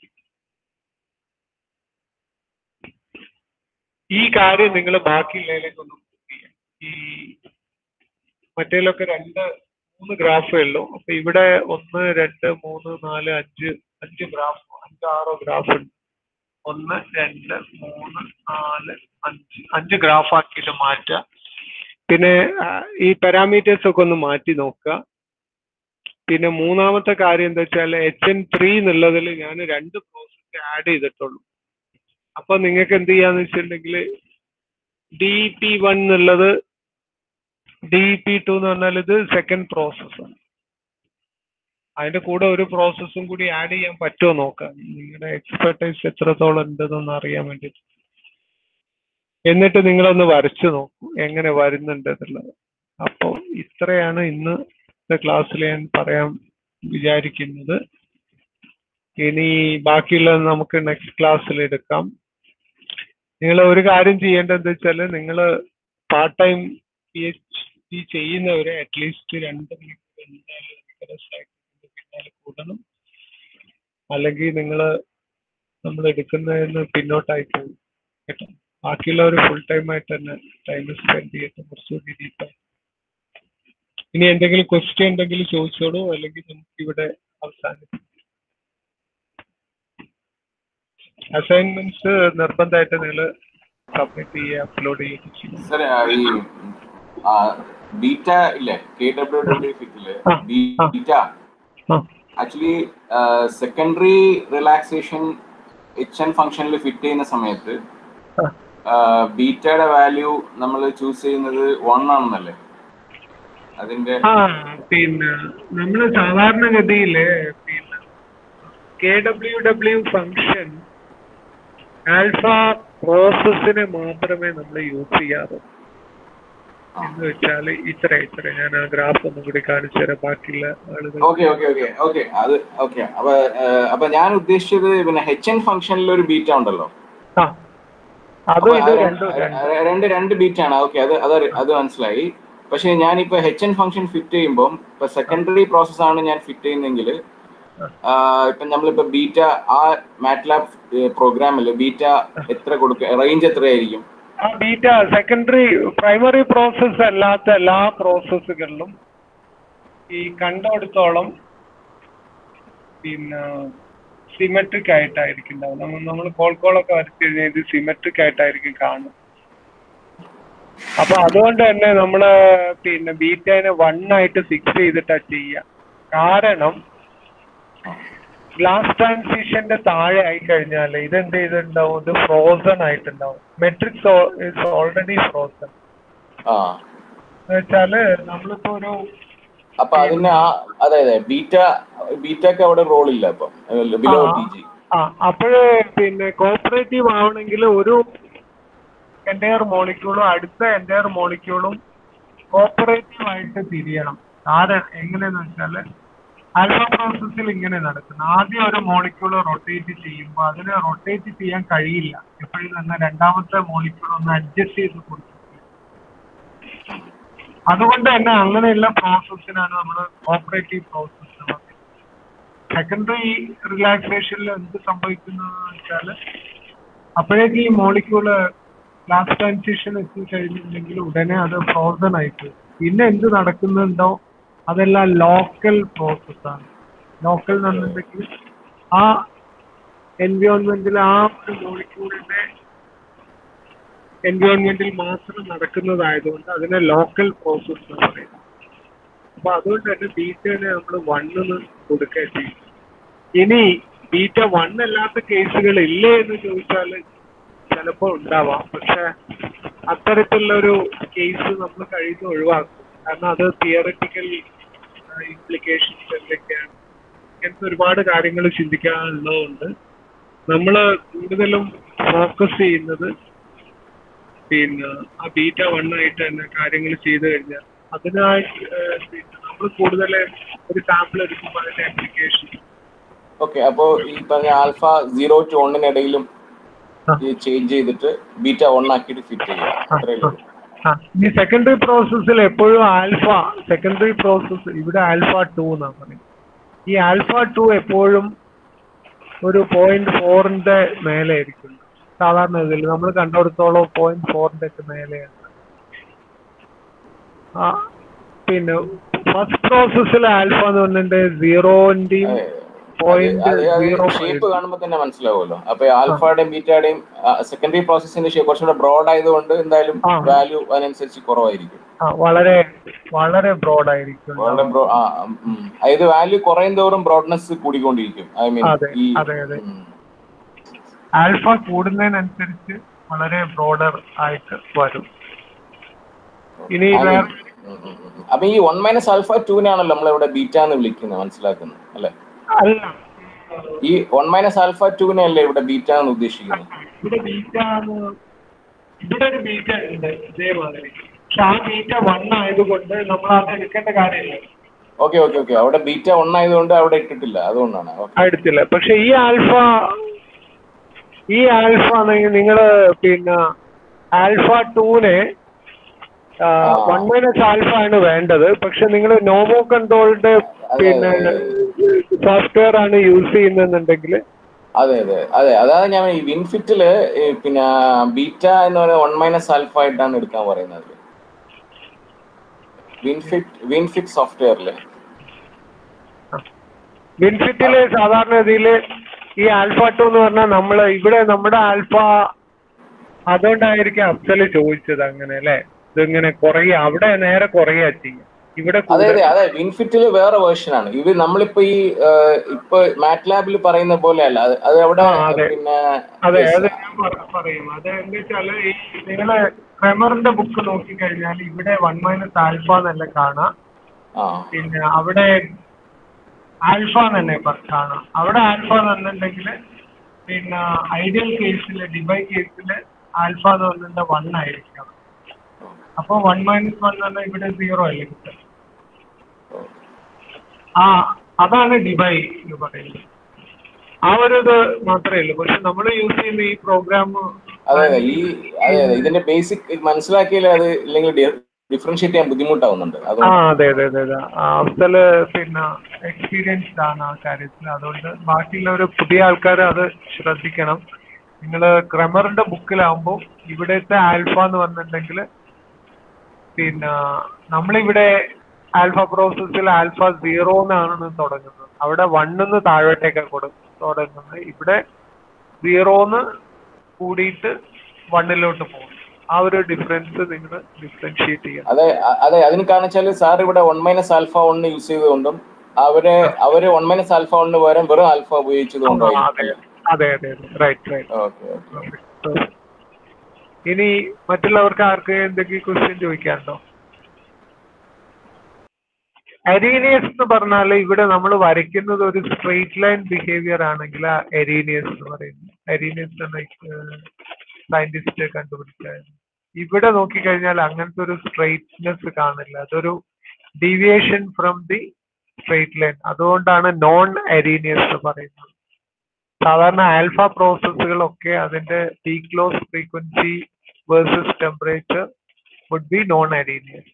ഈ കാര്യം നിങ്ങൾ ബാക്കിയുള്ളതിലേക്കൊന്നും ചെയ്യാം ഈ മറ്റേലൊക്കെ രണ്ട് മൂന്ന് ഗ്രാഫേ ഉള്ളൂ അപ്പൊ ഇവിടെ ഒന്ന് രണ്ട് മൂന്ന് നാല് അഞ്ച് അഞ്ച് ഗ്രാഫ് അഞ്ച് ആറോ ഗ്രാഫ് ഉണ്ട് ഒന്ന് രണ്ട് മൂന്ന് നാല് അഞ്ച് അഞ്ച് ഗ്രാഫ് ആക്കിയിട്ട് മാറ്റുക പിന്നെ ആ, ഈ പാരാമീറ്റേഴ്സ് ഒക്കെ ഒന്ന് മാറ്റി നോക്കുക പിന്നെ മൂന്നാമത്തെ കാര്യം എന്താ വെച്ചാൽ എച്ച് എൻ ത്രീ എന്നുള്ളതിൽ ഞാൻ രണ്ട് പ്രോസസ് ആഡ് ചെയ്തിട്ടുള്ളൂ അപ്പൊ നിങ്ങൾക്ക് എന്ത് ചെയ്യാന്ന് വെച്ചിട്ടുണ്ടെങ്കിൽ ഡി പി വൺ എന്നുള്ളത് ഡി പി ടു എന്ന് പറഞ്ഞാൽ ഇത് സെക്കൻഡ് പ്രോസസ്സാണ് അതിന്റെ കൂടെ ഒരു പ്രോസസ്സും കൂടി ആഡ് ചെയ്യാൻ പറ്റുമോ നോക്കാം നിങ്ങളുടെ എക്സ്പെർട്ടൈസ് എത്രത്തോളം ഉണ്ടെന്നൊന്ന് അറിയാൻ വേണ്ടിയിട്ട് എന്നിട്ട് നിങ്ങളൊന്ന് വരച്ചു നോക്കൂ എങ്ങനെ വരുന്നുണ്ട് എന്നുള്ളത് അപ്പോൾ ഇത്രയാണ് ഇന്നത്തെ ക്ലാസ്സിൽ ഞാൻ പറയാൻ വിചാരിക്കുന്നത് ഇനി ബാക്കിയുള്ളത് നമുക്ക് നെക്സ്റ്റ് ക്ലാസ്സിൽ എടുക്കാം നിങ്ങൾ ഒരു കാര്യം ചെയ്യേണ്ടത് എന്താ വെച്ചാൽ നിങ്ങൾ part time P H D ചെയ്യുന്നവരെ അറ്റ്ലീസ്റ്റ് രണ്ട് മണിക്കൂർ എന്തായാലും rigorous ആയിട്ട് ഇതിന്റെ പിന്നാലെ കൂടണം അല്ലെങ്കിൽ നിങ്ങൾ നമ്മൾ എടുക്കുന്നതിന് പിന്നോട്ടായി പോകും കേട്ടോ ബാക്കിയുള്ളവർ ഫുൾ ടൈം ആയിട്ട് തന്നെ ടൈം സ്പെൻഡ് ചെയ്തിട്ട് കുറച്ചുകൂടി ഡീപ്പായി ഇനി എന്തെങ്കിലും ക്വസ്റ്റ്യൻ ഉണ്ടെങ്കിൽ ചോദിച്ചോളൂ അല്ലെങ്കിൽ നമുക്ക് ഇവിടെ അവസാനിപ്പിക്കാം അസൈൻമെന്റ്സ് നിർബന്ധമായിട്ട് നിങ്ങൾ സബ്മിറ്റ് ചെയ്യുക അപ്ലോഡ് ചെയ്യുക ചെയ്യും സാർ ഈ ബീറ്റ ഇല്ലേ കെ ഡബ്ല്യു ഡബ്ല്യു ഫിറ്റില് ആ, ആ. ബീറ്റ ആ actually secondary relaxation H N ഫംഗ്ഷനിൽ ഫിറ്റ് ചെയ്യുന്ന സമയത്ത് ആ. ബീറ്റയുടെ വാല്യൂ നമ്മൾ ചൂസ് ചെയ്യുന്നത് വൺ ആണെന്നല്ലേ അതിന്റെ ആ പിന്നെ നമ്മള് സാധാരണഗതിയില് പിന്നെ K W W function alpha പ്രോസസ്സിനെ മാത്രമേ നമ്മൾ യൂസ് ചെയ്യാറുള്ളൂ എന്ന് വെച്ചാൽ ഇത്ര ഇത്ര ഞാൻ ആ ഗ്രാഫ് ഒന്നും കൂടി കാണിച്ചു തരാം ബാക്കിയുള്ള ആളുകൾ ഓക്കെ ഓക്കെ ഓക്കെ ഓക്കെ അത് ഓക്കെ അപ്പൊ ഏഹ്, അപ്പൊ ഞാൻ ഉദ്ദേശിച്ചത് പിന്നെ എച്ച് എൻ ഫംഗ്ഷനിൽ ഒരു ബീറ്റ ഉണ്ടല്ലോ ആ അപ്പൊ അതും ഇത് ആ ര- രണ്ടും രണ്ട് ആ രണ്ട് രണ്ട് ബീറ്റ് ആണ് ഓക്കെ അത് അത് അത് മനസ്സിലായി പക്ഷെ ഞാനിപ്പോ എച്ച് എൻ ഫംഗ്ഷൻ ഫിറ്റ് ചെയ്യുമ്പോൾ ഇപ്പൊ സെക്കൻഡറി പ്രോസസ് ആണ് ഞാൻ ഫിറ്റ് ചെയ്യുന്നെങ്കിൽ ഇപ്പൊ നമ്മളിപ്പോ ബീറ്റ ആ മാറ്റ്ലാബ് പ്രോഗ്രാമില് ബീറ്റ എത്ര കൊടുക്കുക റേഞ്ച് എത്രയായിരിക്കും ആ ബീറ്റ സെക്കൻഡറി പ്രൈമറി പ്രോസസ്സ് അല്ലാത്ത എല്ലാ പ്രോസസ്സുകളിലും ഈ കണ്ടെടുത്തോളം പിന്നെ സിമെട്രിക് ആയിട്ടായിരിക്കും ഉണ്ടാവും നമ്മൾ നമ്മൾ കോൾ കോളൊക്കെ വരച്ചു കഴിഞ്ഞാൽ ഇത് സിമെട്രിക് ആയിട്ടായിരിക്കും കാണും അപ്പൊ അതുകൊണ്ട് തന്നെ നമ്മള് പിന്നെ ബീറ്റേനെ വൺ ആയിട്ട് ഫിക്സ് ചെയ്തിട്ടാ ചെയ്യുക കാരണം ഗ്ലാസ് ട്രാൻസിഷന്റെ താഴെ ആയി കഴിഞ്ഞാൽ ഇതെന്ത് ചെയ്തിട്ടുണ്ടാവും ഇത് ഫ്രോസൺ ആയിട്ടുണ്ടാവും മെട്രിക്സ് ഇസ് ഓൾറെഡി ഫ്രോസൺ ആ എന്ന് വെച്ചാല് നമ്മളിപ്പോ ഒരു അപ്പൊ അതിന് ആ അതെ അതെ ബീറ്റ ബീറ്റക്ക് അവിടെ റോൾ ഇല്ല അപ്പൊ ബിലോ ആ. ടി ജി ആ അപ്പോഴ് പിന്നെ കോപ്പറേറ്റീവ് ആവണമെങ്കിൽ ഒരു എൻറ്റയർ മോളിക്യൂളും അടുത്ത എൻറ്റയർ മോളിക്യൂളും കോപ്പറേറ്റീവ് ആയിട്ട് തിരിയണം കാരണം എങ്ങനെയെന്ന് വെച്ചാല് ആൽഫ പ്രോസസ്സിൽ ഇങ്ങനെ നടക്കുന്നത് ആദ്യം ഒരു മോളിക്യൂൾ റൊട്ടേറ്റ് ചെയ്യുമ്പോൾ അതിന് റൊട്ടേറ്റ് ചെയ്യാൻ കഴിയില്ല എപ്പോഴും തന്നെ രണ്ടാമത്തെ മോളിക്യൂൾ ഒന്ന് അഡ്ജസ്റ്റ് ചെയ്ത് കൊടുക്കും അതുകൊണ്ട് തന്നെ അങ്ങനെയുള്ള പ്രോസസ്സിനാണ് നമ്മൾ കോപ്പറേറ്റീവ് പ്രോസസ്സ് സെക്കൻഡറി റിലാക്സേഷനിൽ എന്ത് സംഭവിക്കുന്നു വെച്ചാൽ അപ്പോഴേക്ക് ഈ മോളിക്യൂള് ലാസ്റ്റ് ട്രാൻസിഷൻ എത്തിക്കഴിഞ്ഞിട്ടുണ്ടെങ്കിൽ ഉടനെ അത് ഫ്രോസൺ ആയിട്ട് പിന്നെ എന്ത് നടക്കുന്നുണ്ടോ അതെല്ലാം ലോക്കൽ പ്രോസസ്സാണ് ലോക്കൽ എന്നുണ്ടെങ്കിൽ ആ എൻവയോൺമെന്റിൽ ആ ഒരു മോളിക്യൂളിന്റെ എൻവയോൺമെന്റിൽ മാത്രം നടക്കുന്നതായതുകൊണ്ട് അതിനെ ലോക്കൽ പ്രോസസ് എന്ന് പറയുന്നത് അപ്പൊ അതുകൊണ്ട് തന്നെ ബീറ്റനെ നമ്മൾ വണ്ണെന്ന് കൊടുക്കുക ചെയ്യും ഇനി ബീറ്റ വൺ അല്ലാത്ത കേസുകൾ ഇല്ലേ എന്ന് ചോദിച്ചാൽ ചിലപ്പോൾ ഉണ്ടാവാം പക്ഷെ അത്തരത്തിലുള്ള ഒരു കേസ് നമ്മൾ കഴിയുന്ന ഒഴിവാക്കും കാരണം അത് തിയററ്റിക്കൽ ഇംപ്ലിക്കേഷൻസ് എന്തൊക്കെയാണ് ഇങ്ങനത്തെ ഒരുപാട് കാര്യങ്ങൾ ചിന്തിക്കാനുള്ളതുകൊണ്ട് നമ്മൾ കൂടുതലും ഫോക്കസ് ചെയ്യുന്നത് പിന്നെ ആ ബീറ്റ വൺ ആയിട്ട് തന്നെ കാര്യങ്ങൾ ചെയ്തു കഴിഞ്ഞാൽ അതിനായി നമ്മൾ കൂടുതൽ ഒരു സാമ്പിൾ എടുക്കുമ്പോൾ അതിന്റെ ആപ്ലിക്കേഷൻ ഓക്കെ അപ്പോ ഈ പറഞ്ഞ ആൽഫ സീറോ ടു വണ്ണിനിടയിലും ചേഞ്ച് ചെയ്തിട്ട് ബീറ്റ വൺ ആക്കിയിട്ട് ഫിറ്റ് ചെയ്യാം അത്രയേ ഉള്ളൂ ആ ഈ സെക്കൻഡറി പ്രോസസ്സിൽ എപ്പോഴും ആൽഫ സെക്കൻഡറി പ്രോസസ്സ് ഇവിടെ ആൽഫ ടു എന്നാണ് പറയുന്നത് ഈ ആൽഫ ടു എപ്പോഴും ഒരു പോയിന്റ് ഫോറിന്റെ മേലെ ആയിരിക്കും സാധാരണ ഇതിൽ നമ്മൾ കണ്ടെടുത്തോളം പോയിന്റ് ഫോറിന്റെ ഒക്കെ മേലെയാണ് ആ പിന്നെ ഫസ്റ്റ് പ്രോസസ്സിൽ ആൽഫ എന്ന് പറഞ്ഞിട്ട് സീറോന്റെയും പോയിന്റ് സീറോ ഷേപ്പ് കാണുമ്പോൾ തന്നെ മനസ്സിലാവുമല്ലോ അപ്പൊ ആൽഫയുടെയും ബീറ്റയുടെയും സെക്കൻഡറി പ്രോസസ്സിന്റെ ഷേപ്പ് കുറച്ചുകൂടെ ബ്രോഡ് ആയതുകൊണ്ട് എന്തായാലും വാല്യൂ അതിനനുസരിച്ച് കുറവായിരിക്കും ആ വളരെ വളരെ ബ്രോഡ് ആയിരിക്കും വളരെ ബ്രോ ആ ഉം. അതായത് വാല്യൂ കുറയും തോറും ബ്രോഡ്നെസ് കൂടിക്കൊണ്ടിരിക്കും ഐ മീൻ അതെ ഈ അതെ അതെ ആൽഫ കൂടുന്നതിനനുസരിച്ച് വളരെ ബ്രോഡർ ആയിട്ട് വരും ഇനി I mean, വേറെ ഉം, ഉം, ഉം. അപ്പൊ ഈ വൺ മൈനസ് ആൽഫ ടൂനാണല്ലോ നമ്മൾ ഇവിടെ ബീറ്റ എന്ന് വിളിക്കുന്നത് മനസ്സിലാക്കുന്നത് അല്ലെ അല്ല ഈ വൺ മൈനസ് ആൽഫ ടൂനെ അല്ലേ ഇവിടെ ബീറ്റ എന്ന് ഉദ്ദേശിക്കുന്നത് ഇവിടെ ബീറ്റ ഇവിടെ ഒരു ബീറ്റ ഉണ്ട് ഇതേമാതിരി പക്ഷെ ആ ബീറ്റ വൺ ആയതുകൊണ്ട് നമ്മൾ അത് എടുക്കേണ്ട കാര്യമില്ല ഓക്കെ ഓക്കെ ഓക്കെ അവിടെ ബീറ്റ വൺ ആയതുകൊണ്ട് അവിടെ ഇട്ടിട്ടില്ല അതുകൊണ്ടാണ് ഓക്കെ എടുത്തില്ല പക്ഷെ ഈ ആൽഫ ഈ ആൽഫ നിങ്ങൾ പിന്നെ ആൽഫ ടൂനെ വൺ മൈനസ് ആൽഫ ആണ് വേണ്ടത് പക്ഷെ നിങ്ങൾ നോമോ കൺട്രോളിന്റെ പിന്നെ സോഫ്റ്റ്വെയർ ആണ് യൂസ് ചെയ്യുന്നുണ്ടെങ്കിൽ അതെ അതെ അതെ അതാണ് ഞാൻ ഈ വിൻഫിറ്റില് ഈ പിന്നെ ബീറ്റ എന്ന് പറയുന്നത് വൺ മൈനസ് ആൽഫ ആയിട്ടാണ് എടുക്കാൻ പറയുന്നത് വിൻഫിറ്റ് വിൻഫിറ്റ് സോഫ്റ്റ്വെയറില് ബെനിഫിറ്റില് സാധാരണ ഗതിയില് ഈ ആൽഫ ടു എന്ന് പറഞ്ഞാൽ നമ്മള് ഇവിടെ നമ്മുടെ ആൽഫ അതുകൊണ്ടായിരിക്കും അഫ്സല് ചോദിച്ചത് അങ്ങനെ അല്ലെ ഇതിങ്ങനെ കുറയുക അവിടെ നേരെ കുറയുക ചെയ്യും ഇവിടെ അതെ കൂടുതൽ അതെ അതെ വിൻഫിറ്റില് വേറെ വേർഷൻ ആണ് ഇത് നമ്മളിപ്പോ ഈ ആ, ഇപ്പൊ മാറ്റ്ലാബിൽ പറയുന്ന പോലെ അല്ല അത് അത് അവിടെ അതെ. പിന്നെ അതെ yes. അത് ഞാൻ പറ- പറയും അത് എന്താ വെച്ചാല് ഈ നിങ്ങള് ക്രെമറിന്റെ ബുക്ക് നോക്കിക്കഴിഞ്ഞാൽ ഇവിടെ വൺ മൈനസ് ആൽഫ എന്നല്ല കാണാം ആ പിന്നെ അവിടെ ആൽഫ തന്നെ പ- കാണാം അവിടെ ആൽഫ എന്നുണ്ടെങ്കിൽ പിന്നെ ഐഡിയൽ കേസിൽ ഡിബൈ കേസിൽ ആൽഫ എന്ന് പറഞ്ഞാൽ വൺ ആയിരിക്കണം അപ്പോൾ വൺ മൈനസ് വൺ എന്ന് പറഞ്ഞാൽ ഇവിടെ സീറോ അല്ലേ കിട്ടുക ആ അതാണ് ഡിബൈ എന്ന് പറയുന്നത് ആ ഒരു ഇത് മാത്രമേ ഉള്ളൂ പക്ഷെ നമ്മൾ യൂസ് ചെയ്യുന്ന ഈ പ്രോഗ്രാം അതെ അതെ ഈ അതെ അതെ ഇതിന്റെ ബേസിക് മനസ്സിലാക്കിയാലേ അത് ഇല്ലെങ്കിൽ ഡിഫറൻഷിയേറ്റ് ചെയ്യാൻ ബുദ്ധിമുട്ടാവുന്നുണ്ട് ആ അതുകൊണ്ട് അതെ അതെ അതെ അതെ ആ, അഫ്സല് പിന്നെ എക്സ്പീരിയൻസ്ഡ് ആണ് ആ കാര്യത്തിൽ അതുകൊണ്ട് ബാക്കിയുള്ളവർ പുതിയ ആൾക്കാർ അത് ശ്രദ്ധിക്കണം നിങ്ങൾ ക്രമറിന്റെ ബുക്കിലാവുമ്പോൾ ഇവിടുത്തെ ആൽഫ എന്ന് പറഞ്ഞിട്ടുണ്ടെങ്കിൽ പിന്നെ നമ്മളിവിടെ ആൽഫ പ്രോസസ്സിൽ ആൽഫ സീറോ എന്നാണ് തുടങ്ങുന്നത് അവിടെ വണ്ണിന്ന് താഴോട്ടേക്കാണ് കൊടു തുടങ്ങുന്നത് ഇവിടെ സീറോന്ന് കൂടിയിട്ട് വണ്ണിലോട്ട് പോകും ആ ഒരു ഡിഫറൻസ് നിങ്ങൾ ഡിഫറൻഷിയേറ്റ് ചെയ്യണം അതെ അ- അതെ അതിന് കാരണം വെച്ചാൽ സാർ ഇവിടെ വൺ മൈനസ് ആൽഫ ഒന്ന് യൂസ് ചെയ്തുകൊണ്ടും അവര് അവര് വൺ മൈനസ് ആൽഫ ഒന്ന് പകരം വെറും ആൽഫ ഉപയോഗിച്ചതുകൊണ്ടും ആ, അതെ അതെ അതെ അതെ റൈറ്റ് റൈറ്റ് ഓക്കെ ഓക്കെ ഇനി മറ്റുള്ളവർക്ക് ആർക്ക് എന്തെങ്കിലും ക്വസ്റ്റ്യൻ ചോദിക്കാനുണ്ടോ എരീനിയസ് എന്ന് പറഞ്ഞാൽ ഇവിടെ നമ്മൾ വരയ്ക്കുന്നത് ഒരു സ്ട്രെയിറ്റ് ലൈൻ ബിഹേവിയർ ആണെങ്കിൽ ആ എരീനിയസ് എന്ന് പറയുന്നത് എരീനിയസ് സയന്റിസ്റ്റ് കണ്ടുപിടിച്ചായിരുന്നു ഇവിടെ നോക്കിക്കഴിഞ്ഞാൽ അങ്ങനത്തെ ഒരു സ്ട്രെയിറ്റ്നെസ് കാണില്ല അതൊരു deviation from the straight line അതുകൊണ്ടാണ് നോൺ എരീനിയസ് എന്ന് പറയുന്നത് സാധാരണ ആൽഫ പ്രോസസ്സുകളൊക്കെ അതിന്റെ peak loss frequency versus temperature would be non Arrhenius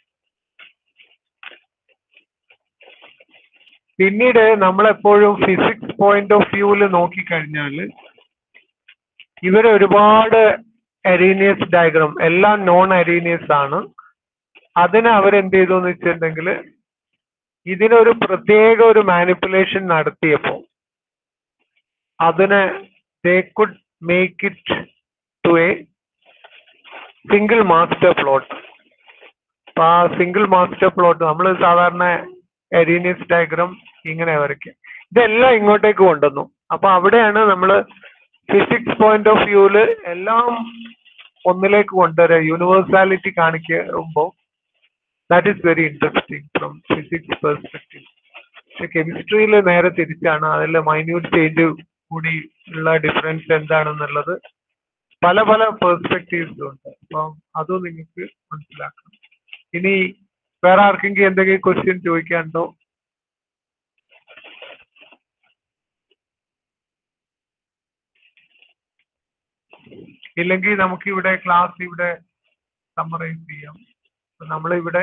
പിന്നീട് നമ്മളെപ്പോഴും ഫിസിക്സ് പോയിന്റ് ഓഫ് വ്യൂവിൽ നോക്കിക്കഴിഞ്ഞാൽ ഇവര് ഒരുപാട് അരീനിയസ് ഡയഗ്രാം എല്ലാം നോൺ അരീനിയസ് ആണ് അതിന് അവരെന്ത് ചെയ്തു എന്ന് വെച്ചിട്ടുണ്ടെങ്കിൽ ഇതിനൊരു പ്രത്യേക ഒരു മാനിപ്പുലേഷൻ നടത്തിയപ്പോ അതിന് they could make it to a single master plot അപ്പൊ ആ സിംഗിൾ മാസ്റ്റർ പ്ലോട്ട് നമ്മൾ സാധാരണ എരീനിയസ് ഡയഗ്രാം ഇങ്ങനെ വരയ്ക്കുക ഇതെല്ലാം ഇങ്ങോട്ടേക്ക് കൊണ്ടുവന്നു അപ്പൊ അവിടെയാണ് നമ്മൾ ഫിസിക്സ് പോയിന്റ് ഓഫ് വ്യൂവില് എല്ലാം ഒന്നിലേക്ക് കൊണ്ടുവരിക യൂണിവേഴ്സാലിറ്റി കാണിക്കുമ്പോൾ that is very interesting from physics perspective പക്ഷെ കെമിസ്ട്രിയിൽ നേരെ തിരിച്ചാണ് അതിൽ മൈന്യൂട്ട് ചേഞ്ച് കൂടി ഉള്ള ഡിഫറൻസ് എന്താണെന്നുള്ളത് പല പല പെർസ്പെക്റ്റീവ്സ് ഉണ്ട് അപ്പം അതും നിങ്ങൾക്ക് മനസ്സിലാക്കണം ഇനി വേറെ ആർക്കെങ്കിലും എന്തെങ്കിലും ക്വസ്റ്റ്യൻ ചോദിക്കാനുണ്ടോ ഇല്ലെങ്കിൽ നമുക്ക് ഇവിടെ ക്ലാസ് ഇവിടെ സമ്മറൈസ് ചെയ്യാം നമ്മളിവിടെ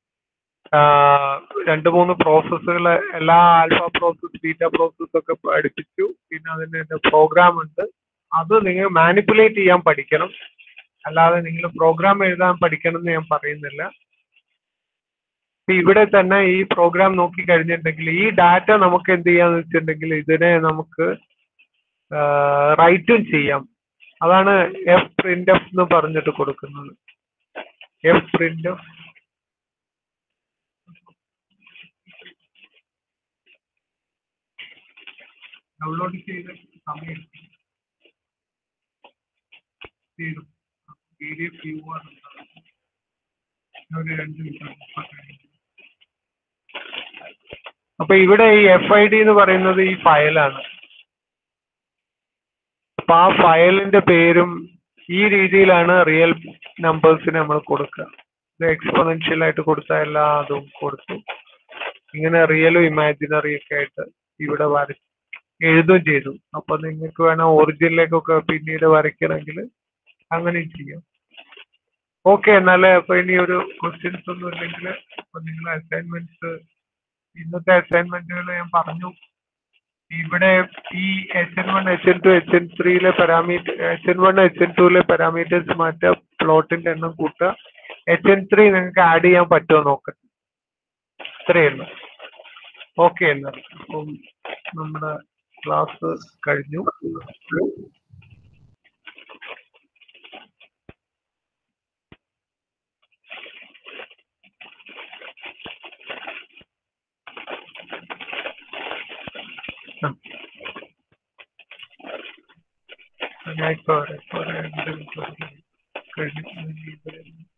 രണ്ട് മൂന്ന് പ്രോസസ്സുകൾ എല്ലാ ആൽഫ പ്രോസസ് ബീറ്റ പ്രോസസ് ഒക്കെ പഠിപ്പിച്ചു പിന്നെ അതിന്റെ പ്രോഗ്രാം ഉണ്ട് അത് നിങ്ങൾ മാനിപ്പുലേറ്റ് ചെയ്യാൻ പഠിക്കണം അല്ലാതെ നിങ്ങൾ പ്രോഗ്രാം എഴുതാൻ പഠിക്കണം എന്ന് ഞാൻ പറയുന്നില്ല ഇപ്പൊ ഇവിടെ തന്നെ ഈ പ്രോഗ്രാം നോക്കി കഴിഞ്ഞിട്ടുണ്ടെങ്കിൽ ഈ ഡാറ്റ നമുക്ക് എന്ത് ചെയ്യാന്ന് വെച്ചിട്ടുണ്ടെങ്കിൽ ഇതിനെ നമുക്ക് റൈറ്റും ചെയ്യാം അതാണ് എഫ് പ്രിന്റ് എഫ് എന്ന് പറഞ്ഞിട്ട് കൊടുക്കുന്നത് എഫ് പ്രിന്റ് എഫ് ഡൗൺലോഡ് ചെയ്ത് സമയം തീരും പി ഡി എഫ് വ്യൂ ആണ് ഒരു രണ്ട് മിനിറ്റ് അപ്പൊ ഇവിടെ ഈ എഫ് ഐ ഡി എന്ന് പറയുന്നത് ഈ ഫയലാണ് അപ്പൊ ആ ഫയലിന്റെ പേരും ഈ രീതിയിലാണ് റിയൽ നമ്പേഴ്സിന് നമ്മൾ കൊടുക്കുക ഇത് എക്സ്പൊണൻഷ്യൽ ആയിട്ട് കൊടുത്ത എല്ലാ അതും കൊടുത്തു ഇങ്ങനെ റിയലും ഇമാജിനറി ഒക്കെ ആയിട്ട് ഇവിടെ വര എഴുതുകയും ചെയ്തു അപ്പൊ നിങ്ങൾക്ക് വേണം ഒറിജിനിലേക്കൊക്കെ പിന്നീട് വരയ്ക്കണമെങ്കിൽ അങ്ങനെ ചെയ്യാം ഓക്കെ എന്നാലേ അപ്പൊ ഇനി ഒരു ക്വസ്റ്റ്യൻസ് ഒന്നും ഇല്ലെങ്കിൽ അപ്പൊ നിങ്ങൾ അസൈൻമെന്റ്സ് ഇന്നത്തെ അസൈൻമെന്റുകൾ ഞാൻ പറഞ്ഞു ഇവിടെ ഈ H N one H N two H N ത്രീയിലെ parameter H N one H N ടുവിലെ പാരാമീറ്റേഴ്സ് മാറ്റുക പ്ലോട്ടിന്റെ എണ്ണം കൂട്ടുക എച്ച് എൻ ത്രീ നിങ്ങൾക്ക് ആഡ് ചെയ്യാൻ പറ്റുമോ നോക്കട്ടെ ഇത്രയേ ഉള്ളൂ ഓക്കെ എന്നാൽ അപ്പം നമ്മുടെ ക്ലാസ് കഴിഞ്ഞു ഞാൻ ഇപ്പൊ വരാം. ഇപ്പൊ വരാം. കഴിഞ്ഞു